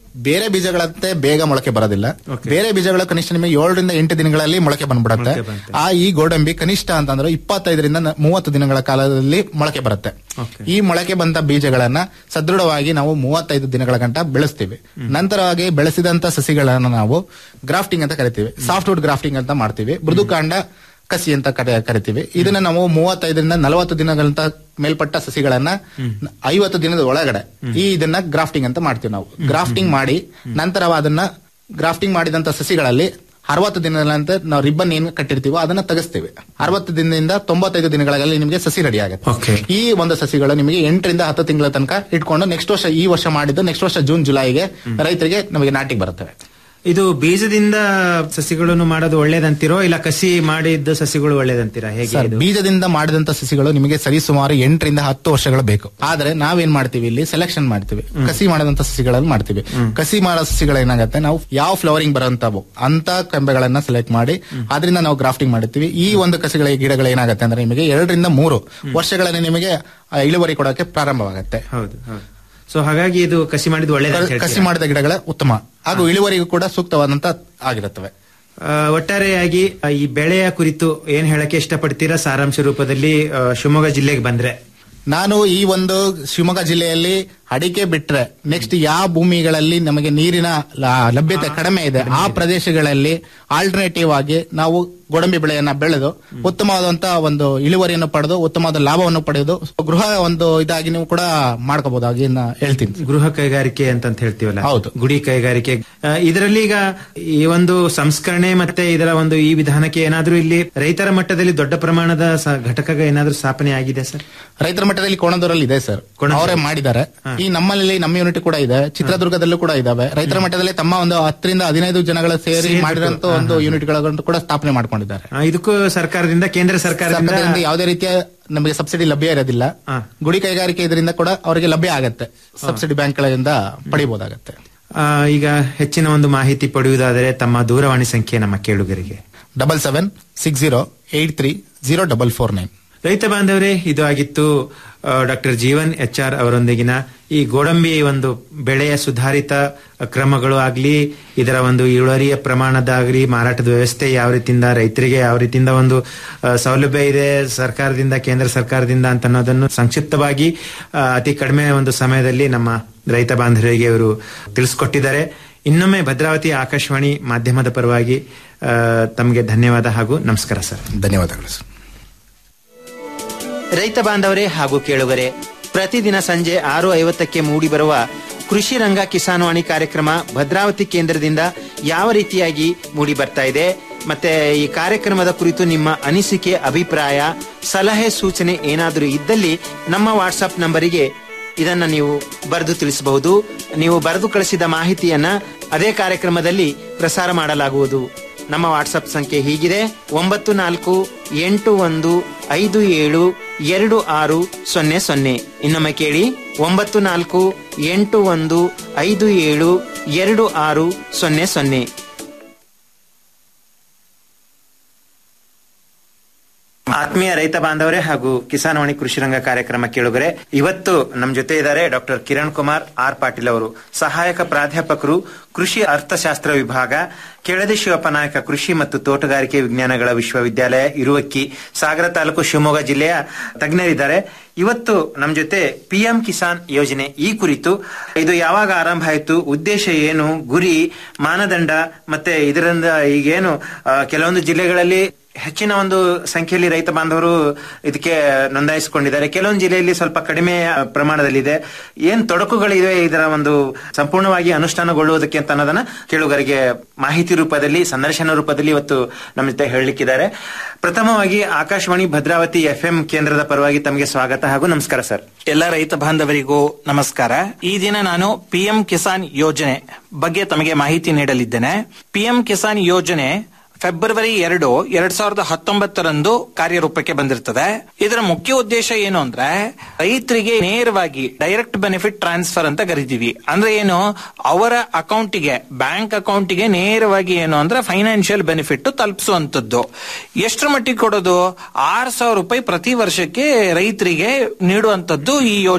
ಬೇರೆ ಬೀಜಗಳಂತೆ ಬೇಗ ಮೊಳಕೆ ಬರೋದಿಲ್ಲ ಬೇರೆ ಬೀಜಗಳು ಕನಿಷ್ಠ ನಿಮಗೆ ಏಳರಿಂದ ಎಂಟು ದಿನಗಳಲ್ಲಿ ಮೊಳಕೆ ಬಂದ್ಬಿಡುತ್ತೆ ಆ ಈ ಗೋಡಂಬಿ ಕನಿಷ್ಠ ಅಂತಂದ್ರೆ ಇಪ್ಪತ್ತೈದರಿಂದ ನ- ಮೂವತ್ತು ದಿನಗಳ ಕಾಲದಲ್ಲಿ ಮೊಳಕೆ ಬರುತ್ತೆ ಈ ಮೊಳಕೆ ಬಂದ ಬೀಜಗಳನ್ನ ಸದೃಢವಾಗಿ ನಾವು ಮೂವತ್ತೈದು ದಿನಗಳ ಗಂಟ ಬೆಳೆಸ್ತೀವಿ ನಂತರವಾಗಿ ಬೆಳೆಸಿದಂತ ಸಸಿಗಳನ್ನ ನಾವು ಗ್ರಾಫ್ಟಿಂಗ್ ಅಂತ ಕರಿತೀವಿ ಸಾಫ್ಟ್ವುಡ್ ಗ್ರಾಫ್ಟಿಂಗ್ ಅಂತ ಮಾಡ್ತೀವಿ ಮೃದುಕಾಂಡ ಕಸಿ ಅಂತ ಕರೆ ಕರಿತೀವಿ ಇದನ್ನ ನಾವು ಮೂವತ್ತೈದರಿಂದ ನಲವತ್ತು ದಿನಗಳಂತ ಮೇಲ್ಪಟ್ಟ ಸಸಿಗಳನ್ನ ಐವತ್ತು ದಿನದ ಒಳಗಡೆ ಈ ಇದನ್ನ ಗ್ರಾಫ್ಟಿಂಗ್ ಅಂತ ಮಾಡ್ತೀವಿ ನಾವು ಗ್ರಾಫ್ಟಿಂಗ್ ಮಾಡಿ ನಂತರ ಅದನ್ನ ಗ್ರಾಫ್ಟಿಂಗ್ ಮಾಡಿದಂತ ಸಸಿಗಳಲ್ಲಿ ಅರವತ್ತು ದಿನಗಳಂತೆ ನಾವು ರಿಬ್ಬನ್ ಏನ್ ಕಟ್ಟಿರ್ತೀವೋ ಅದನ್ನ ತೆಗೆಸ್ತೀವಿ ಅರವತ್ತು ದಿನದಿಂದ ತೊಂಬತ್ತೈದು ದಿನಗಳಲ್ಲಿ ನಿಮಗೆ ಸಸಿ ರೆಡಿ ಆಗುತ್ತೆ ಈ ಒಂದು ಸಸಿಗಳು ನಿಮಗೆ ಎಂಟರಿಂದ ಹತ್ತು ತಿಂಗಳ ತನಕ ಇಟ್ಕೊಂಡು ನೆಕ್ಸ್ಟ್ ವರ್ಷ ಈ ವರ್ಷ ಮಾಡಿದ್ದು ನೆಕ್ಸ್ಟ್ ವರ್ಷ ಜೂನ್ ಜುಲೈಗೆ ರೈತರಿಗೆ ನಮಗೆ ನಾಟಿಗೆ ಬರುತ್ತವೆ ಇದು ಬೀಜದಿಂದ ಸಸಿಗಳನ್ನು ಮಾಡೋದು ಒಳ್ಳೇದಂತೀರೋ ಇಲ್ಲ ಕಸಿ ಮಾಡಿದ್ದ ಸಸಿಗಳು ಒಳ್ಳೇದಂತೀರಾ ಹೇಗೆ ಸರ್ ಇದು? ಬೀಜದಿಂದ ಮಾಡಿದಂತ ಸಸಿಗಳು ನಿಮಗೆ ಸರಿಸುಮಾರು ಎಂಟರಿಂದ ಹತ್ತು ವರ್ಷಗಳು ಬೇಕು ಆದ್ರೆ ನಾವೇನ್ ಮಾಡ್ತೀವಿ ಇಲ್ಲಿ ಸೆಲೆಕ್ಷನ್ ಮಾಡ್ತೀವಿ ಕಸಿ ಮಾಡಿದಂತ ಸಸಿಗಳನ್ನು ಮಾಡ್ತೀವಿ ಕಸಿ ಮಾಡೋ ಸಸಿಗಳು ಏನಾಗುತ್ತೆ ನಾವು ಯಾವ ಫ್ಲವರಿಂಗ್ ಬರೋಂತವು ಅಂತ ಕಂಬೆಗಳನ್ನ ಸೆಲೆಕ್ಟ್ ಮಾಡಿ ಅದರಿಂದ ನಾವು ಗ್ರಾಫ್ಟಿಂಗ್ ಮಾಡುತ್ತೀವಿ ಈ ಒಂದು ಕಸಿಗಳ ಗಿಡಗಳು ಏನಾಗುತ್ತೆ ಅಂದ್ರೆ ನಿಮಗೆ ಎರಡರಿಂದ ಮೂರು ವರ್ಷಗಳಲ್ಲಿ ನಿಮಗೆ ಆ, ಇಳುವರಿ ಕೊಡೋಕೆ ಪ್ರಾರಂಭವಾಗುತ್ತೆ ಹೌದು ಹೌದು ಸೊ ಹಾಗಾಗಿ ಇದು ಕಸಿ ಮಾಡಿದ್ದು ಒಳ್ಳೇದಂತ ಕಸಿ ಮಾಡಿದ ಗಿಡಗಳ ಉತ್ತಮ ಹಾಗೂ ಇಳುವರಿಗೂ ಕೂಡ ಸೂಕ್ತವಾದಂತ ಆಗಿರುತ್ತವೆ ಆ, ಒಟ್ಟಾರೆಯಾಗಿ ಆ, ಈ ಬೆಳೆಯ ಕುರಿತು ಏನ್ ಹೇಳಕ್ಕೆ ಇಷ್ಟಪಡ್ತೀರಾ ಸಾರಾಂಶ ರೂಪದಲ್ಲಿ ಆ, ಶಿವಮೊಗ್ಗ ಜಿಲ್ಲೆಗೆ ಬಂದ್ರೆ ನಾನು ಈ ಒಂದು ಶಿವಮೊಗ್ಗ ಜಿಲ್ಲೆಯಲ್ಲಿ ಅಡಿಕೆ ಬಿಟ್ರೆ ನೆಕ್ಸ್ಟ್ ಯಾವ ಭೂಮಿಗಳಲ್ಲಿ ನಮಗೆ ನೀರಿನ ಲ- ಲಭ್ಯತೆ ಕಡಿಮೆ ಇದೆ ಆ ಪ್ರದೇಶಗಳಲ್ಲಿ ಆಲ್ಟರ್ನೇಟಿವ್ ಆಗಿ ನಾವು ಗೋಡಂಬಿ ಬೆಳೆಯನ್ನ ಬೆಳೆದು ಉತ್ತಮವಾದಂತಹ ಒಂದು ಇಳುವರಿಯನ್ನು ಪಡೆದು ಉತ್ತಮವಾದ ಲಾಭವನ್ನು ಪಡೆದು ಗೃಹ ಒಂದು ಇದಾಗಿ ನೀವು ಕೂಡ ಮಾಡ್ಕೋಬಹುದಾಗಿ ನಾ ಹೇಳ್ತೀನಿ ಗೃಹ ಕೈಗಾರಿಕೆ ಅಂತ ಹೇಳ್ತೀವಲ್ಲ ಹೌದು. ಗುಡಿ ಕೈಗಾರಿಕೆ ಆ, ಇದರಲ್ಲಿ ಈಗ ಈ ಒಂದು ಸಂಸ್ಕರಣೆ ಮತ್ತೆ ಇದರ ಒಂದು ಈ ವಿಧಾನಕ್ಕೆ ಏನಾದ್ರೂ ಇಲ್ಲಿ ರೈತರ ಮಟ್ಟದಲ್ಲಿ ದೊಡ್ಡ ಪ್ರಮಾಣದ ಸ- ಘಟಕ ಏನಾದ್ರೂ ಸ್ಥಾಪನೆ ಆಗಿದೆ ಸರ್ ರೈತರ ಮಟ್ಟದಲ್ಲಿ ಕೋಣದೂರಲ್ಲಿ ಇದೆ ಸರ್ ಅವರೇ ಮಾಡಿದ್ದಾರೆ ಈ ನಮ್ಮಲ್ಲಿ ನಮ್ಮ ಯೂನಿಟ್ ಕೂಡ ಇದೆ ಚಿತ್ರದುರ್ಗದಲ್ಲೂ ಕೂಡ ಇದಾವೆ ರೈತರ ಮಟ್ಟದಲ್ಲಿ ತಮ್ಮ ಒಂದು ಹತ್ತರಿಂದ ಹದಿನೈದು ಜನಗಳ ಸೇರಿ ಸೇರ್ಬಿಟ್ಟು, ಮಾಡಿರೋಂತ ಹಾ, ಒಂದು ಹಾ. ಯೂನಿಟ್ಗಳನ್ನು ಕೂಡ ಸ್ಥಾಪನೆ ಮಾಡ್ಕೊಂಡಿದ್ದಾರೆ ಆ, ಇದಕ್ಕೂ ಸರ್ಕಾರದಿಂದ ಕೇಂದ್ರ ಸರ್ಕಾರದಿಂದ ಸರ್ಕಾರದಿಂದ ಯಾವುದೇ ರೀತಿಯ ನಮಗೆ ಸಬ್ಸಿಡಿ ಲಭ್ಯ ಇರೋದಿಲ್ಲ ಗುಡಿ ಕೈಗಾರಿಕೆ ಇದರಿಂದ ಕೂಡ ಅವರಿಗೆ ಲಭ್ಯ ಆಗತ್ತೆ ಸಬ್ಸಿಡಿ ಬ್ಯಾಂಕ್ಗಳಿಂದ ಪಡಿಬಹುದಾಗತ್ತೆ ಆ, ಈಗ ಹೆಚ್ಚಿನ ಒಂದು ಮಾಹಿತಿ ಪಡೆಯುವುದಾದರೆ ತಮ್ಮ ದೂರವಾಣಿ ಸಂಖ್ಯೆ ನಮ್ಮ ಕೇಳುಗರಿಗೆ double seven six zero eight three zero double four nine ರೈತ ಬಾಂಧವರೇ ಇದು ಆಗಿತ್ತು ಡಾಕ್ಟರ್ ಜೀವನ್ ಎಚ್ ಆರ್ ಅವರೊಂದಿಗಿನ ಈ ಗೋಡಂಬಿ ಒಂದು ಬೆಳೆಯ ಸುಧಾರಿತ ಕ್ರಮಗಳು ಆಗ್ಲಿ ಇದರ ಒಂದು ಇಳುವರಿಯ ಪ್ರಮಾಣದಾಗ್ಲಿ ಮಾರಾಟದ ವ್ಯವಸ್ಥೆ ಯಾವ ರೀತಿಯಿಂದ ರೈತರಿಗೆ ಯಾವ ರೀತಿಯಿಂದ ಒಂದು ಆ, ಸೌಲಭ್ಯ ಇದೆ ಸರ್ಕಾರದಿಂದ ಕೇಂದ್ರ ಸರ್ಕಾರದಿಂದ ಅಂತ ಅನ್ನೋದನ್ನು ಸಂಕ್ಷಿಪ್ತವಾಗಿ ಆ, ಅತಿ ಕಡಿಮೆ ಒಂದು ಸಮಯದಲ್ಲಿ ನಮ್ಮ ರೈತ ಬಾಂಧವರಿಗೆ ಇವರು ತಿಳಿಸ್ಕೊಟ್ಟಿದ್ದಾರೆ ಇನ್ನೊಮ್ಮೆ ಭದ್ರಾವತಿ ಆಕಾಶವಾಣಿ ಮಾಧ್ಯಮದ ಪರವಾಗಿ ಆ, ತಮಗೆ ಧನ್ಯವಾದ ಹಾಗೂ ನಮಸ್ಕಾರ ಸರ್ ಧನ್ಯವಾದಗಳು ಸರ್ ರೈತ ಬಾಂಧವರೇ ಹಾಗೂ ಕೇಳುಗರೆ ಪ್ರತಿದಿನ ಸಂಜೆ ಆರು ಐವತ್ತಕ್ಕೆ ಮೂಡಿಬರುವ ಕೃಷಿ ರಂಗ ಕಿಸಾನ್ವಾಣಿ ಕಾರ್ಯಕ್ರಮ ಭದ್ರಾವತಿ ಕೇಂದ್ರದಿಂದ ಯಾವ ರೀತಿಯಾಗಿ ಮೂಡಿ ಬರ್ತಾ ಇದೆ ಮತ್ತೆ ಈ ಕಾರ್ಯಕ್ರಮದ ಕುರಿತು ನಿಮ್ಮ ಅನಿಸಿಕೆ ಅಭಿಪ್ರಾಯ ಸಲಹೆ ಸೂಚನೆ ಏನಾದರೂ ಇದ್ದಲ್ಲಿ ನಮ್ಮ ವಾಟ್ಸಪ್ ನಂಬರಿಗೆ ಇದನ್ನ ನೀವು ಬರೆದು ತಿಳಿಸಬಹುದು ನೀವು ಬರೆದು ಕಳಿಸಿದ ಮಾಹಿತಿಯನ್ನ ಅದೇ ಕಾರ್ಯಕ್ರಮದಲ್ಲಿ ಪ್ರಸಾರ ಮಾಡಲಾಗುವುದು ನಮ್ಮ ವಾಟ್ಸಪ್ ಸಂಖ್ಯೆ ಹೀಗಿದೆ ಒಂಬತ್ತು ನಾಲ್ಕು ಎಂಟು ಒಂದು ಐದು ಏಳು ಎರಡು ಆರು ಸೊನ್ನೆ ಸೊನ್ನೆ ಇನ್ನೊಮ್ಮೆ ಕೇಳಿ ಒಂಬತ್ತು ನಾಲ್ಕು ಎಂಟು ಒಂದು ಐದು ಏಳು ಎರಡು ಆರು ಸೊನ್ನೆ ಸೊನ್ನೆ ಆತ್ಮೀಯ ರೈತ ಬಾಂಧವರೇ ಹಾಗೂ ಕಿಸಾನ್ವಾಣಿ ಕೃಷಿ ರಂಗ ಕಾರ್ಯಕ್ರಮ ಕೇಳುಗರೆ ಇವತ್ತು ನಮ್ಮ ಜೊತೆ ಇದ್ದಾರೆ ಡಾಕ್ಟರ್ ಕಿರಣ್ ಕುಮಾರ್ ಆರ್ ಪಾಟೀಲ್ ಅವರು ಸಹಾಯಕ ಪ್ರಾಧ್ಯಾಪಕರು ಕೃಷಿ ಅರ್ಥಶಾಸ್ತ್ರ ವಿಭಾಗ ಕೆಳದಿ ಶಿವಪ್ಪ ನಾಯಕ ಕೃಷಿ ಮತ್ತು ತೋಟಗಾರಿಕೆ ವಿಜ್ಞಾನಗಳ ವಿಶ್ವವಿದ್ಯಾಲಯ ಇರುವಕ್ಕಿ ಸಾಗರ ತಾಲೂಕು ಶಿವಮೊಗ್ಗ ಜಿಲ್ಲೆಯ ತಜ್ಞರಿದ್ದಾರೆ ಇವತ್ತು ನಮ್ಮ ಜೊತೆ ಪಿಎಂ ಕಿಸಾನ್ ಯೋಜನೆ ಈ ಕುರಿತು ಇದು ಯಾವಾಗ ಆರಂಭ ಆಯಿತು ಉದ್ದೇಶ ಏನು ಗುರಿ ಮಾನದಂಡ ಮತ್ತೆ ಇದರಿಂದ ಈಗೇನು ಆ, ಕೆಲವೊಂದು ಜಿಲ್ಲೆಗಳಲ್ಲಿ ಹೆಚ್ಚಿನ ಒಂದು ಸಂಖ್ಯೆಯಲ್ಲಿ ರೈತ ಬಾಂಧವರು ಇದಕ್ಕೆ ನೋಂದಾಯಿಸಿಕೊಂಡಿದ್ದಾರೆ ಕೆಲವೊಂದು ಜಿಲ್ಲೆಯಲ್ಲಿ ಸ್ವಲ್ಪ ಕಡಿಮೆ ಆ, ಪ್ರಮಾಣದಲ್ಲಿದೆ ಏನ್ ತೊಡಕುಗಳಿವೆ ಇದರ ಒಂದು ಸಂಪೂರ್ಣವಾಗಿ ಅನುಷ್ಠಾನಗೊಳ್ಳುವುದಕ್ಕೆ ಅಂತ ಅನ್ನೋದನ್ನ ಕೇಳುಗರಿಗೆ ಮಾಹಿತಿ ರೂಪದಲ್ಲಿ ಸಂದರ್ಶನ ರೂಪದಲ್ಲಿ ಇವತ್ತು ನಮ್ಮ ಜೊತೆ ಹೇಳಲಿಕ್ಕಿದ್ದಾರೆ ಪ್ರಥಮವಾಗಿ ಆಕಾಶವಾಣಿ ಭದ್ರಾವತಿ ಎಫ್ ಕೇಂದ್ರದ ಪರವಾಗಿ ತಮಗೆ ಸ್ವಾಗತ ಹಾಗೂ ನಮಸ್ಕಾರ ಸರ್ ಎಲ್ಲ ರೈತ ಬಾಂಧವರಿಗೂ ನಮಸ್ಕಾರ ಈ ದಿನ ನಾನು ಪಿಎಂ ಕಿಸಾನ್ ಯೋಜನೆ ಬಗ್ಗೆ ತಮಗೆ ಮಾಹಿತಿ ನೀಡಲಿದ್ದೇನೆ ಪಿಎಂ ಕಿಸಾನ್ ಯೋಜನೆ ಫೆಬ್ರವರಿ ಎರಡು ಎರಡ್ ಸಾವಿರದ ಹತ್ತೊಂಬತ್ತರಂದು ಕಾರ್ಯರೂಪಕ್ಕೆ ಬಂದಿರ್ತದೆ ಇದರ ಮುಖ್ಯ ಉದ್ದೇಶ ಏನು ಅಂದ್ರೆ ರೈತರಿಗೆ ನೇರವಾಗಿ ಡೈರೆಕ್ಟ್ ಬೆನಿಫಿಟ್ ಟ್ರಾನ್ಸ್ಫರ್ ಅಂತ ಕರಿತೀವಿ ಅಂದ್ರೆ ಏನು ಅವರ ಅಕೌಂಟಿಗೆ ಬ್ಯಾಂಕ್ ಅಕೌಂಟಿಗೆ ನೇರವಾಗಿ ಏನು ಅಂದ್ರೆ ಫೈನಾನ್ಷಿಯಲ್ ಬೆನಿಫಿಟ್ ತಲುಪಿಸುವಂತದ್ದು ಎಷ್ಟರ ಮಟ್ಟಿಗೆ ಕೊಡೋದು ಆರ್ ಸಾವಿರ ರೂಪಾಯಿ ಪ್ರತಿ ವರ್ಷಕ್ಕೆ ರೈತರಿಗೆ ನೀಡುವಂತದ್ದು ಈ ಯೋಜನೆ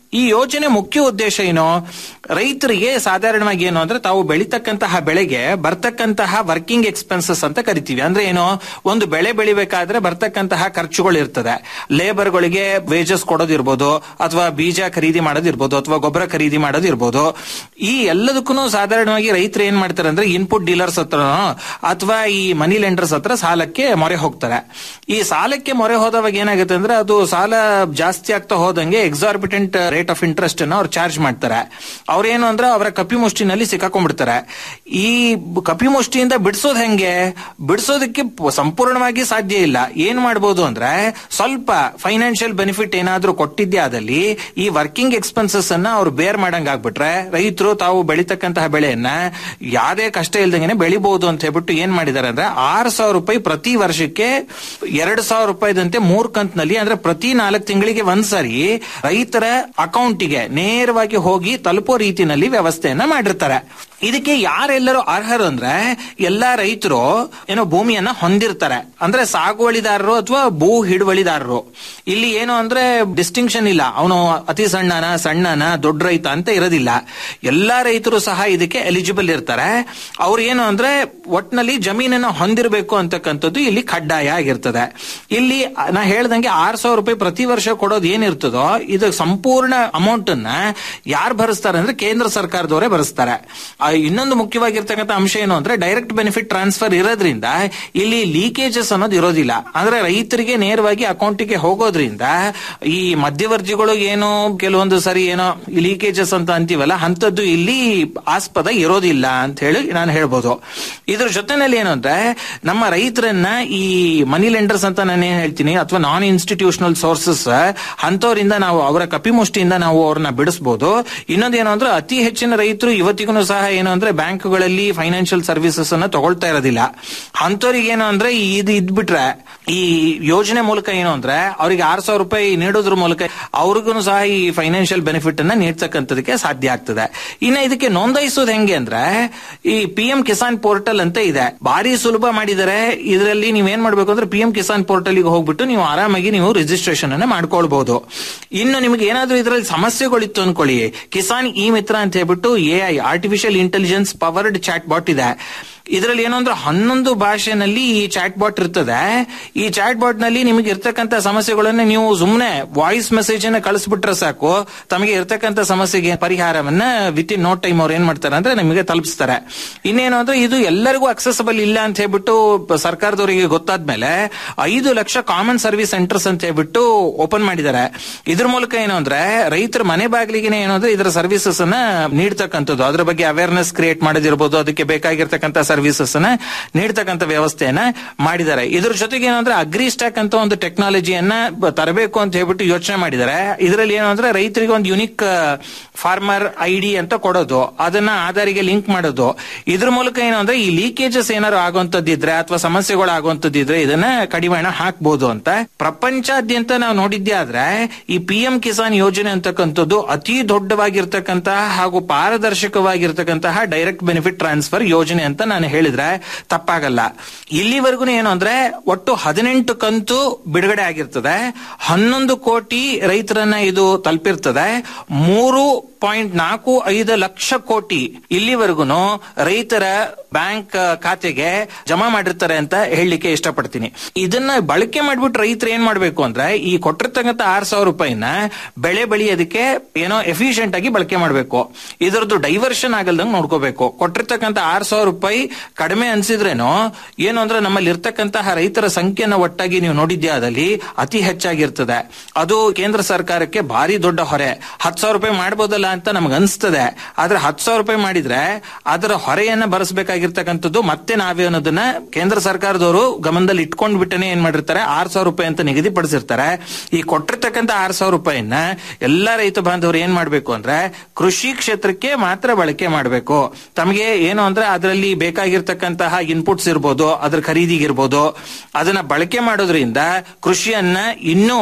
ಈ ಯೋಜನೆ ಮುಖ್ಯ ಉದ್ದೇಶ ಏನು ರೈತರಿಗೆ ಸಾಧಾರಣವಾಗಿ ಏನು ಅಂದ್ರೆ ತಾವು ಬೆಳಿತಕ್ಕಂತಹ ಬೆಳೆಗೆ ಬರ್ತಕ್ಕಂತಹ ವರ್ಕಿಂಗ್ ಎಕ್ಸ್ಪೆನ್ಸಸ್ ಅಂತ ಕರಿತೀವಿ ಅಂದ್ರೆ ಏನು ಒಂದು ಬೆಳೆ ಬೆಳಿಬೇಕಾದ್ರೆ ಬರ್ತಕ್ಕಂತಹ ಖರ್ಚುಗಳು ಇರ್ತದೆ ಲೇಬರ್ಗಳಿಗೆ ವೇಜಸ್ ಕೊಡೋದಿರ್ಬೋದು ಅಥವಾ ಬೀಜ ಖರೀದಿ ಮಾಡೋದಿರ್ಬೋದು ಅಥವಾ ಗೊಬ್ಬರ ಖರೀದಿ ಮಾಡೋದಿರ್ಬೋದು ಈ ಎಲ್ಲದಕ್ಕೂ ಸಾಧಾರಣವಾಗಿ ರೈತರು ಏನ್ ಮಾಡ್ತಾರೆ ಅಂದ್ರೆ ಇನ್ಪುಟ್ ಡೀಲರ್ಸ್ ಹತ್ರ ಅಥವಾ ಈ ಮನಿ ಲೆಂಡರ್ಸ್ ಹತ್ರ ಸಾಲಕ್ಕೆ ಮೊರೆ ಹೋಗ್ತಾರೆ ಈ ಸಾಲಕ್ಕೆ ಮೊರೆ ಹೋದವಾಗ ಏನಾಗುತ್ತೆ ಅಂದ್ರೆ ಅದು ಸಾಲ ಜಾಸ್ತಿ ಆಗ್ತಾ ಹೋದಂಗೆ ಎಕ್ಸಾರ್ಬಿಟೆಂಟ್ ರೇಟ್ ಆಫ್ ಇಂಟ್ರೆಸ್ಟ್ ಅನ್ನು ಅವ್ರು ಚಾರ್ಜ್ ಮಾಡ್ತಾರೆ ಅವ್ರೇನು ಅಂದ್ರೆ ಅವರ ಕಪಿಮುಷ್ಟಿನಲ್ಲಿ ಸಿಕ್ಕಾಕೊಂಡ್ಬಿಡ್ತಾರೆ ಈ ಕಪಿಮುಷ್ಟಿಯಿಂದ ಬಿಡಿಸೋದು ಹೆಂಗೆ ಬಿಡಿಸೋದಕ್ಕೆ ಪ- ಸಂಪೂರ್ಣವಾಗಿ ಸಾಧ್ಯ ಇಲ್ಲ ಏನ್ ಮಾಡ್ಬೋದು ಅಂದ್ರೆ ಸ್ವಲ್ಪ ಫೈನಾನ್ಷಿಯಲ್ ಬೆನಿಫಿಟ್ ಏನಾದ್ರೂ ಕೊಟ್ಟಿದ್ದೇ ಆದಲ್ಲಿ ಈ ವರ್ಕಿಂಗ್ ಎಕ್ಸ್ಪೆನ್ಸಸ್ ಅನ್ನ ಅವ್ರು ಬೇರ್ ಮಾಡಂಗ್ ಆಗ್ಬಿಟ್ರೆ ರೈತರು ತಾವು ಬೆಳಿತಕ್ಕಂತಹ ಬೆಳೆಯನ್ನ ಯಾವ್ದೇ ಕಷ್ಟ ಇಲ್ದಂಗೆನೆ ಬೆಳಿಬಹುದು ಅಂತ ಹೇಳ್ಬಿಟ್ಟು ಏನ್ ಮಾಡಿದ್ದಾರೆ ಅಂದ್ರೆ ಆರು ಸಾವಿರ ರೂಪಾಯಿ ಪ್ರತಿ ವರ್ಷಕ್ಕೆ ಎರಡು ಸಾವಿರ ರೂಪಾಯಿದಂತೆ ಮೂರ್ ಕಂತ್ನಲ್ಲಿ ಅಂದ್ರೆ ಪ್ರತಿ ನಾಲ್ಕು ತಿಂಗಳಿಗೆ ಒಂದ್ಸರಿ ರೈತರ ಅಕೌಂಟಿಗೆ ನೇರವಾಗಿ ಹೋಗಿ ತಲುಪೋ ರೀತಿನಲ್ಲಿ ವ್ಯವಸ್ಥೆಯನ್ನ ಮಾಡಿರ್ತಾರೆ ಇದಕ್ಕೆ ಯಾರೆಲ್ಲರೂ ಅರ್ಹರು ಅಂದ್ರೆ ಎಲ್ಲಾ ರೈತರು ಏನೋ ಭೂಮಿಯನ್ನ ಹೊಂದಿರ್ತಾರೆ ಅಂದ್ರೆ ಸಾಗುವಳಿದಾರರು ಅಥವಾ ಭೂ ಹಿಡುವಳಿದಾರರು ಇಲ್ಲಿ ಏನು ಅಂದ್ರೆ ಡಿಸ್ಟಿಂಕ್ಷನ್ ಇಲ್ಲ ಅವನು ಅತಿ ಸಣ್ಣನ ಸಣ್ಣನ ದೊಡ್ಡ ರೈತ ಅಂತ ಇರೋದಿಲ್ಲ ಎಲ್ಲಾ ರೈತರು ಸಹ ಇದಕ್ಕೆ ಎಲಿಜಿಬಲ್ ಇರ್ತಾರೆ ಅವ್ರು ಏನು ಅಂದ್ರೆ ಒಟ್ನಲ್ಲಿ ಜಮೀನನ್ನ ಹೊಂದಿರಬೇಕು ಅಂತಕ್ಕಂಥದ್ದು ಇಲ್ಲಿ ಕಡ್ಡಾಯ ಆಗಿರ್ತದೆ ಇಲ್ಲಿ ನಾ ಹೇಳ್ದಂಗೆ ಆರ್ ಸಾವಿರ ರೂಪಾಯಿ ಪ್ರತಿ ವರ್ಷ ಕೊಡೋದು ಏನಿರ್ತದೋ ಇದು ಸಂಪೂರ್ಣ ಅಮೌಂಟ್ ಅನ್ನ ಯಾರು ಭರಿಸ್ತಾರೆ ಅಂದ್ರೆ ಕೇಂದ್ರ ಸರ್ಕಾರದವರೇ ಭರಿಸ್ತಾರೆ ಆ, ಇನ್ನೊಂದು ಮುಖ್ಯವಾಗಿರ್ತಕ್ಕಂಥ ಅಂಶ ಏನು ಅಂದ್ರೆ ಡೈರೆಕ್ಟ್ ಬೆನಿಫಿಟ್ ಟ್ರಾನ್ಸ್ಫರ್ ಇರೋದ್ರಿಂದ ಇಲ್ಲಿ ಲೀಕೇಜಸ್ ಅನ್ನೋದು ಇರೋದಿಲ್ಲ ಅಂದ್ರೆ ರೈತರಿಗೆ ನೇರವಾಗಿ ಅಕೌಂಟಿಗೆ ಹೋಗೋದ್ರಿಂದ ಈ ಮಧ್ಯವರ್ತಿಗಳು ಏನು ಕೆಲವೊಂದು ಸರಿ ಏನೋ ಲೀಕೇಜಸ್ ಅಂತ ಅಂತೀವಲ್ಲ ಅಂತದ್ದು ಇಲ್ಲಿ ಆಸ್ಪದ ಇರೋದಿಲ್ಲ ಅಂತ ಹೇಳಿ ನಾನು ಹೇಳ್ಬೋದು ಇದ್ರ ಜೊತೆನಲ್ಲಿ ಏನು ಅಂದ್ರೆ ನಮ್ಮ ರೈತರನ್ನ ಈ ಮನಿ ಲೆಂಡರ್ಸ್ ಅಂತ ನಾನು ಏನ್ ಹೇಳ್ತೀನಿ ಅಥವಾ ನಾನ್ ಇನ್ಸ್ಟಿಟ್ಯೂಷನಲ್ ಸೋರ್ಸಸ್ ಅಂತವರಿಂದ ನಾವು ಅವರ ಕಪಿಮುಷ್ಟಿಯಿಂದ ನಾವು ಅವ್ರನ್ನ ಬಿಡಿಸಬಹುದು ಇನ್ನೊಂದೇನು ಅಂದ್ರೆ ಅತಿ ಹೆಚ್ಚಿನ ರೈತರು ಇವತ್ತಿಗೂ ಸಹ ಏನು ಅಂದ್ರೆ ಬ್ಯಾಂಕ್ಗಳಲ್ಲಿ ಫೈನಾನ್ಷಿಯಲ್ ಸರ್ವಿಸಸ್ ಅನ್ನ ತಗೊಳ್ತಾ ಇರೋದಿಲ್ಲ ಅಂತವ್ರಿಗೆ ಏನು ಅಂದ್ರೆ ಇದು ಇದ್ಬಿಟ್ರೆ ಈ ಯೋಜನೆ ಮೂಲಕ ಏನು ಅಂದ್ರೆ ಅವ್ರಿಗೆ ಆರ್ ಸಾವಿರ ರೂಪಾಯಿ ನೀಡೋದ್ರ ಮೂಲಕ ಅವ್ರಿಗೂ ಸಹ ಈ ಫೈನಾನ್ಷಿಯಲ್ ಬೆನಿಫಿಟ್ ಅನ್ನ ನೀಡ್ತಕ್ಕಂಥದಕ್ಕೆ ಸಾಧ್ಯ ಆಗ್ತದೆ ಇನ್ನ ಇದಕ್ಕೆ ನೋಂದಾಯಿಸೋದು ಹೆಂಗೆ ಅಂದ್ರೆ ಈ ಪಿ ಎಂ ಕಿಸಾನ್ ಪೋರ್ಟಲ್ ಅಂತ ಇದೆ ಭಾರಿ ಸುಲಭ ಮಾಡಿದರೆ ಇದರಲ್ಲಿ ನೀವ್ ಏನ್ ಮಾಡ್ಬೇಕು ಅಂದ್ರೆ ಪಿ ಎಂ ಕಿಸಾನ್ ಪೋರ್ಟಲ್ ಗೆ ಹೋಗ್ಬಿಟ್ಟು ನೀವು ಆರಾಮಾಗಿ ನೀವು ರಿಜಿಸ್ಟ್ರೇಷನ್ ಅನ್ನ ಮಾಡ್ಕೊಳ್ಬಹುದು ಇನ್ನು ನಿಮ್ಗೆ ಏನಾದ್ರೂ ಇದರಲ್ಲಿ ಸಮಸ್ಯೆಗಳಿತ್ತು ಅನ್ಕೊಳ್ಳಿ ಕಿಸಾನ್ ಇ ಮಿತ್ರ ಅಂತ ಹೇಳ್ಬಿಟ್ಟು A I artificial intelligence powered chatbot ಇದೆ ಇದರಲ್ಲಿ ಏನು ಅಂದ್ರೆ ಹನ್ನೊಂದು ಭಾಷೆನಲ್ಲಿ ಈ ಚಾಟ್ ಬಾಟ್ ಇರ್ತದೆ ಈ ಚಾಟ್ ಬಾಟ್ ನಲ್ಲಿ ನಿಮಗೆ ಇರ್ತಕ್ಕಂಥ ಸಮಸ್ಯೆಗಳನ್ನ ನೀವು ಸುಮ್ಮನೆ ವಾಯ್ಸ್ ಮೆಸೇಜ್ ಅನ್ನ ಕಳಿಸ್ಬಿಟ್ರೆ ಸಾಕು ತಮಗೆ ಇರ್ತಕ್ಕಂಥ ಸಮಸ್ಯೆಗೆ ಪರಿಹಾರವನ್ನ ವಿತ್ ಇನ್ ನೋ ಟೈಮ್ ಅವ್ರು ಏನ್ ಮಾಡ್ತಾರೆ ಅಂದ್ರೆ ನಿಮಗೆ ತಲುಪಿಸ್ತಾರೆ ಇನ್ನೇನು ಅಂದ್ರೆ ಇದು ಎಲ್ಲರಿಗೂ ಅಕ್ಸೆಸಬಲ್ ಇಲ್ಲ ಅಂತ ಹೇಳ್ಬಿಟ್ಟು ಪ- ಸರ್ಕಾರದವರಿಗೆ ಗೊತ್ತಾದ್ಮೇಲೆ ಐದು ಲಕ್ಷ ಕಾಮನ್ ಸರ್ವಿಸ್ ಸೆಂಟರ್ಸ್ ಅಂತ ಹೇಳ್ಬಿಟ್ಟು ಓಪನ್ ಮಾಡಿದ್ದಾರೆ ಇದ್ರ ಮೂಲಕ ಏನು ಅಂದ್ರೆ ರೈತರ ಮನೆ ಬಾಗಿಲಿಗೆ ಏನು ಅಂದ್ರೆ ಇದರ ಸರ್ವಿಸಸ್ ಅನ್ನ ನೀಡ್ತಕ್ಕಂಥದ್ದು ಅದ್ರ ಬಗ್ಗೆ ಅವೇರ್ನೆಸ್ ಕ್ರಿಯೇಟ್ ಮಾಡೋದಿರ್ಬೋದು ಅದಕ್ಕೆ ಬೇಕಾಗಿರ್ತಕ್ಕಂಥ ಸರ್ವಿಸಸ್ ಅನ್ನ ನೀಡ್ತಕ್ಕಂಥ ವ್ಯವಸ್ಥೆಯನ್ನ ಮಾಡಿದ್ದಾರೆ ಇದ್ರ ಜೊತೆಗೆ ಏನಂದ್ರೆ ಅಗ್ರಿ ಸ್ಟಾಕ್ ಅಂತ ಒಂದು ಟೆಕ್ನಾಲಜಿಯನ್ನ ಬ- ತರಬೇಕು ಅಂತ ಹೇಳ್ಬಿಟ್ಟು ಯೋಚನೆ ಮಾಡಿದ್ದಾರೆ ಇದರಲ್ಲಿ ಏನು ಅಂದ್ರೆ ರೈತರಿಗೆ ಒಂದು ಯುನಿಕ್ ಫಾರ್ಮರ್ ಐ ಡಿ ಅಂತ ಕೊಡೋದು ಅದನ್ನ ಆಧಾರಿಗೆ ಲಿಂಕ್ ಮಾಡೋದು ಇದ್ರ ಮೂಲಕ ಏನು ಅಂದ್ರೆ ಈ ಲೀಕೇಜಸ್ ಏನಾದ್ರು ಆಗುವಂತದ್ದಿದ್ರೆ ಅಥವಾ ಸಮಸ್ಯೆಗಳು ಆಗುವಂತದ್ದಿದ್ರೆ ಇದನ್ನ ಕಡಿವಾಣ ಹಾಕ್ಬೋದು ಅಂತ ಪ್ರಪಂಚಾದ್ಯಂತ ನಾವು ನೋಡಿದ್ದೇ ಆದ್ರೆ ಈ ಪಿ ಎಂ ಕಿಸಾನ್ ಯೋಜನೆ ಅಂತಕ್ಕಂಥದ್ದು ಅತಿ ದೊಡ್ಡವಾಗಿರ್ತಕ್ಕಂತಹ ಹಾಗೂ ಪಾರದರ್ಶಕವಾಗಿರ್ತಕ್ಕಂತಹ ಡೈರೆಕ್ಟ್ ಬೆನಿಫಿಟ್ ಟ್ರಾನ್ಸ್ಫರ್ ಯೋಜನೆ ಅಂತ ನಾನು ಹೇಳಿದ್ರೆ ತಪ್ಪಾಗಲ್ಲ ಇಲ್ಲಿವರೆಗೂ ಏನು ಅಂದ್ರೆ ಒಟ್ಟು ಹದಿನೆಂಟು ಕಂತು ಬಿಡುಗಡೆ ಆಗಿರ್ತದೆ ಹನ್ನೊಂದು ಕೋಟಿ ರೈತರನ್ನ ಇದು ತಲುಪಿರ್ತದೆ ಮೂರು ಪಾಯಿಂಟ್ ನಾಲ್ಕು ಐದು ಲಕ್ಷ ಕೋಟಿ ಇಲ್ಲಿವರೆಗೂ ರೈತರ ಬ್ಯಾಂಕ್ ಖಾತೆಗೆ ಜಮಾ ಮಾಡಿರ್ತಾರೆ ಅಂತ ಹೇಳಲಿಕ್ಕೆ ಇಷ್ಟಪಡ್ತೀನಿ ಇದನ್ನ ಬಳಕೆ ಮಾಡ್ಬಿಟ್ಟು ರೈತರು ಏನ್ ಮಾಡ್ಬೇಕು ಅಂದ್ರೆ ಈ ಕೊಟ್ಟಿರ್ತಕ್ಕಂಥ ಆರ್ ಸಾವಿರ ರೂಪಾಯಿನ ಬೆಳೆ ಬೆಳೆಯೋದಕ್ಕೆ ಏನೋ ಎಫಿಷಿಯಂಟ್ ಆಗಿ ಬಳಕೆ ಮಾಡಬೇಕು ಇದರದ್ದು ಡೈವರ್ಷನ್ ಆಗಲ್ದಂಗ್ ನೋಡ್ಕೋಬೇಕು ಕೊಟ್ಟಿರ್ತಕ್ಕಂಥ ಆರ್ ಸಾವಿರ ರೂಪಾಯಿ ಕಡಿಮೆ ಅನ್ಸಿದ್ರೇನೋ ಏನು ಅಂದ್ರೆ ನಮ್ಮಲ್ಲಿ ಇರ್ತಕ್ಕಂತಹ ರೈತರ ಸಂಖ್ಯೆನ ಒಟ್ಟಾಗಿ ನೀವು ನೋಡಿದ್ಯಾ ಅದಲ್ಲಿ ಅತಿ ಹೆಚ್ಚಾಗಿರ್ತದೆ ಅದು ಕೇಂದ್ರ ಸರ್ಕಾರಕ್ಕೆ ಭಾರಿ ದೊಡ್ಡ ಹೊರೆ ಹತ್ತು ಸಾವಿರ ರೂಪಾಯಿ ಮಾಡ್ಬೋದಲ್ಲ ಅಂತ ನಮ್ಗೆ ಅನ್ಸ್ತದೆ ಆದ್ರೆ ಹತ್ತು ಸಾವಿರ ರೂಪಾಯಿ ಮಾಡಿದ್ರೆ ಅದರ ಹೊರೆಯನ್ನ ಭರಿಸಬೇಕಾಗಿರ್ತಕ್ಕಂಥದ್ದು ಮತ್ತೆ ನಾವೇ ಅನ್ನೋದನ್ನ ಕೇಂದ್ರ ಸರ್ಕಾರದವರು ಗಮನದಲ್ಲಿ ಇಟ್ಕೊಂಡ್ ಬಿಟ್ಟನೆ ಏನ್ ಮಾಡಿರ್ತಾರೆ ಆರ್ ಸಾವಿರ ರೂಪಾಯಿ ಅಂತ ನಿಗದಿಪಡಿಸಿರ್ತಾರೆ ಈ ಕೊಟ್ಟಿರ್ತಕ್ಕಂಥ ಆರ್ ಸಾವಿರ ರೂಪಾಯಿನ ಎಲ್ಲಾ ರೈತ ಬಾಂಧವರು ಏನ್ ಮಾಡ್ಬೇಕು ಅಂದ್ರೆ ಕೃಷಿ ಕ್ಷೇತ್ರಕ್ಕೆ ಮಾತ್ರ ಬಳಕೆ ಮಾಡಬೇಕು ತಮಗೆ ಏನು ಅಂದ್ರೆ ಅದರಲ್ಲಿ ಬೇಕಾಗಿರ್ತಕ್ಕಂತಹ ಇನ್ಪುಟ್ಸ್ ಇರ್ಬೋದು ಅದ್ರ ಖರೀದಿಗಿರ್ಬೋದು ಅದನ್ನ ಬಳಕೆ ಮಾಡೋದ್ರಿಂದ ಕೃಷಿಯನ್ನ ಇನ್ನೂ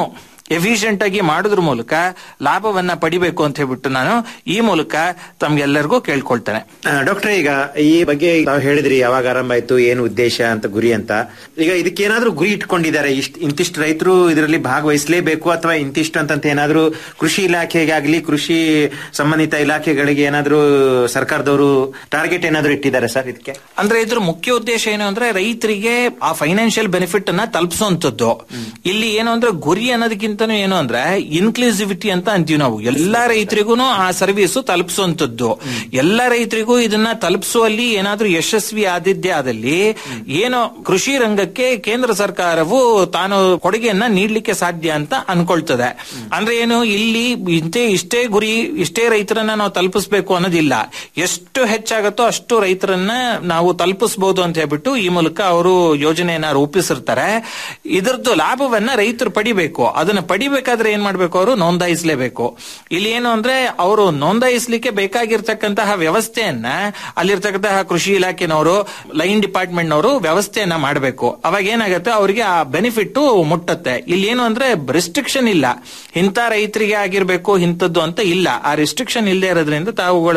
ಎಫಿಷಿಯಂಟ್ ಆಗಿ ಮಾಡೋದ್ರ ಮೂಲಕ ಲಾಭವನ್ನ ಪಡಿಬೇಕು ಅಂತ ಹೇಳ್ಬಿಟ್ಟು ನಾನು ಈ ಮೂಲಕ ತಮ್ಗೆಲ್ಲರಿಗೂ ಕೇಳ್ಕೊಳ್ತೇನೆ ಡಾಕ್ಟರ್ ಈಗ ಈ ಬಗ್ಗೆ ತಾವು ಹೇಳಿದ್ರಿ ಯಾವಾಗ ಆರಂಭ ಆಯ್ತು ಏನು ಉದ್ದೇಶ ಅಂತ ಗುರಿ ಅಂತ ಈಗ ಇದಕ್ಕೇನಾದ್ರೂ ಗುರಿ ಇಟ್ಕೊಂಡಿದ್ದಾರೆ ಇಷ್ಟ ಇಂತಿಷ್ಟು ರೈತರು ಇದರಲ್ಲಿ ಭಾಗವಹಿಸಲೇಬೇಕು ಅಥವಾ ಇಂತಿಷ್ಟು ಅಂತಂತ ಏನಾದ್ರೂ ಕೃಷಿ ಇಲಾಖೆಗಾಗ್ಲಿ ಕೃಷಿ ಸಂಬಂಧಿತ ಇಲಾಖೆಗಳಿಗೆ ಏನಾದ್ರೂ ಸರ್ಕಾರದವರು ಟಾರ್ಗೆಟ್ ಏನಾದ್ರೂ ಇಟ್ಟಿದ್ದಾರೆ ಸರ್ ಇದಕ್ಕೆ ಅಂದ್ರೆ ಇದ್ರ ಮುಖ್ಯ ಉದ್ದೇಶ ಏನು ಅಂದ್ರೆ ರೈತರಿಗೆ ಆ ಫೈನಾನ್ಷಿಯಲ್ ಬೆನಿಫಿಟ್ ಅನ್ನ ತಲುಪಿಸುವಂತದ್ದು ಇಲ್ಲಿ ಏನು ಅಂದ್ರೆ ಗುರಿ ಅನ್ನೋದಕ್ಕಿಂತನೂ ಏನು ಅಂದ್ರೆ ಇನ್ಕ್ಲೂಸಿವಿಟಿ ಅಂತ ಅಂತೀವಿ ನಾವು ಎಲ್ಲಾ ರೈತರಿಗೂ ಆ ಸರ್ವಿಸ್ ತಲುಪಿಸುವಂತದ್ದು ಎಲ್ಲ ರೈತರಿಗೂ ಇದನ್ನ ತಲುಪಿಸುವಲ್ಲಿ ಏನಾದ್ರೂ ಯಶಸ್ವಿ ಆದಿದ್ದೇ ಆದಲ್ಲಿ ಏನು ಕೃಷಿ ರಂಗಕ್ಕೆ ಕೇಂದ್ರ ಸರ್ಕಾರವು ತಾನು ಕೊಡುಗೆಯನ್ನ ನೀಡ್ಲಿಕ್ಕೆ ಸಾಧ್ಯ ಅಂತ ಅನ್ಕೊಳ್ತದೆ ಅಂದ್ರೆ ಏನು ಇಲ್ಲಿ ಇಂತೆ ಇಷ್ಟೇ ಗುರಿ ಇಷ್ಟೇ ರೈತರನ್ನ ನಾವು ತಲುಪಿಸ್ಬೇಕು ಅನ್ನೋದಿಲ್ಲ ಎಷ್ಟು ಹೆಚ್ಚಾಗತ್ತೋ ಅಷ್ಟು ರೈತರನ್ನ ನಾವು ತಲುಪಿಸಬಹುದು ಅಂತ ಹೇಳ್ಬಿಟ್ಟು ಈ ಮೂಲಕ ಅವರು ಯೋಜನೆಯನ್ನ ರೂಪಿಸಿರ್ತಾರೆ ಇದರದ್ದು ಲಾಭವನ್ನ ರೈತರು ಪಡಿಬೇಕು ಅದನ್ನ ಪಡಿಬೇಕಾದ್ರೆ ಏನ್ ಮಾಡ್ಬೇಕು ಅವರು ನೋಂದಾಯಿಸಲೇಬೇಕು ಇಲ್ಲಿ ಏನು ಅಂದ್ರೆ ಅವರು ನೋಂದಾಯಿಸಲಿಕ್ಕೆ ಬೇಕಾಗಿರ್ತಕ್ಕಂತಹ ವ್ಯವಸ್ಥೆಯನ್ನ ಅಲ್ಲಿರ್ತಕ್ಕಂತಹ ಕೃಷಿ ಇಲಾಖೆನವರು ಲೈನ್ ಡಿಪಾರ್ಟ್ಮೆಂಟ್ ನವರು ವ್ಯವಸ್ಥೆಯನ್ನ ಮಾಡಬೇಕು ಅವಾಗ ಏನಾಗುತ್ತೆ ಅವರಿಗೆ ಆ ಬೆನಿಫಿಟ್ ಮುಟ್ಟತ್ತೆ ಇಲ್ಲಿ ಏನು ಅಂದ್ರೆ ರೆಸ್ಟ್ರಿಕ್ಷನ್ ಇಲ್ಲ ಇಂಥ ರೈತರಿಗೆ ಆಗಿರ್ಬೇಕು ಇಂಥದ್ದು ಅಂತ ಇಲ್ಲ ಆ ರೆಸ್ಟ್ರಿಕ್ಷನ್ ಇಲ್ಲದೆ ಇರೋದ್ರಿಂದ ತಾವುಗಳು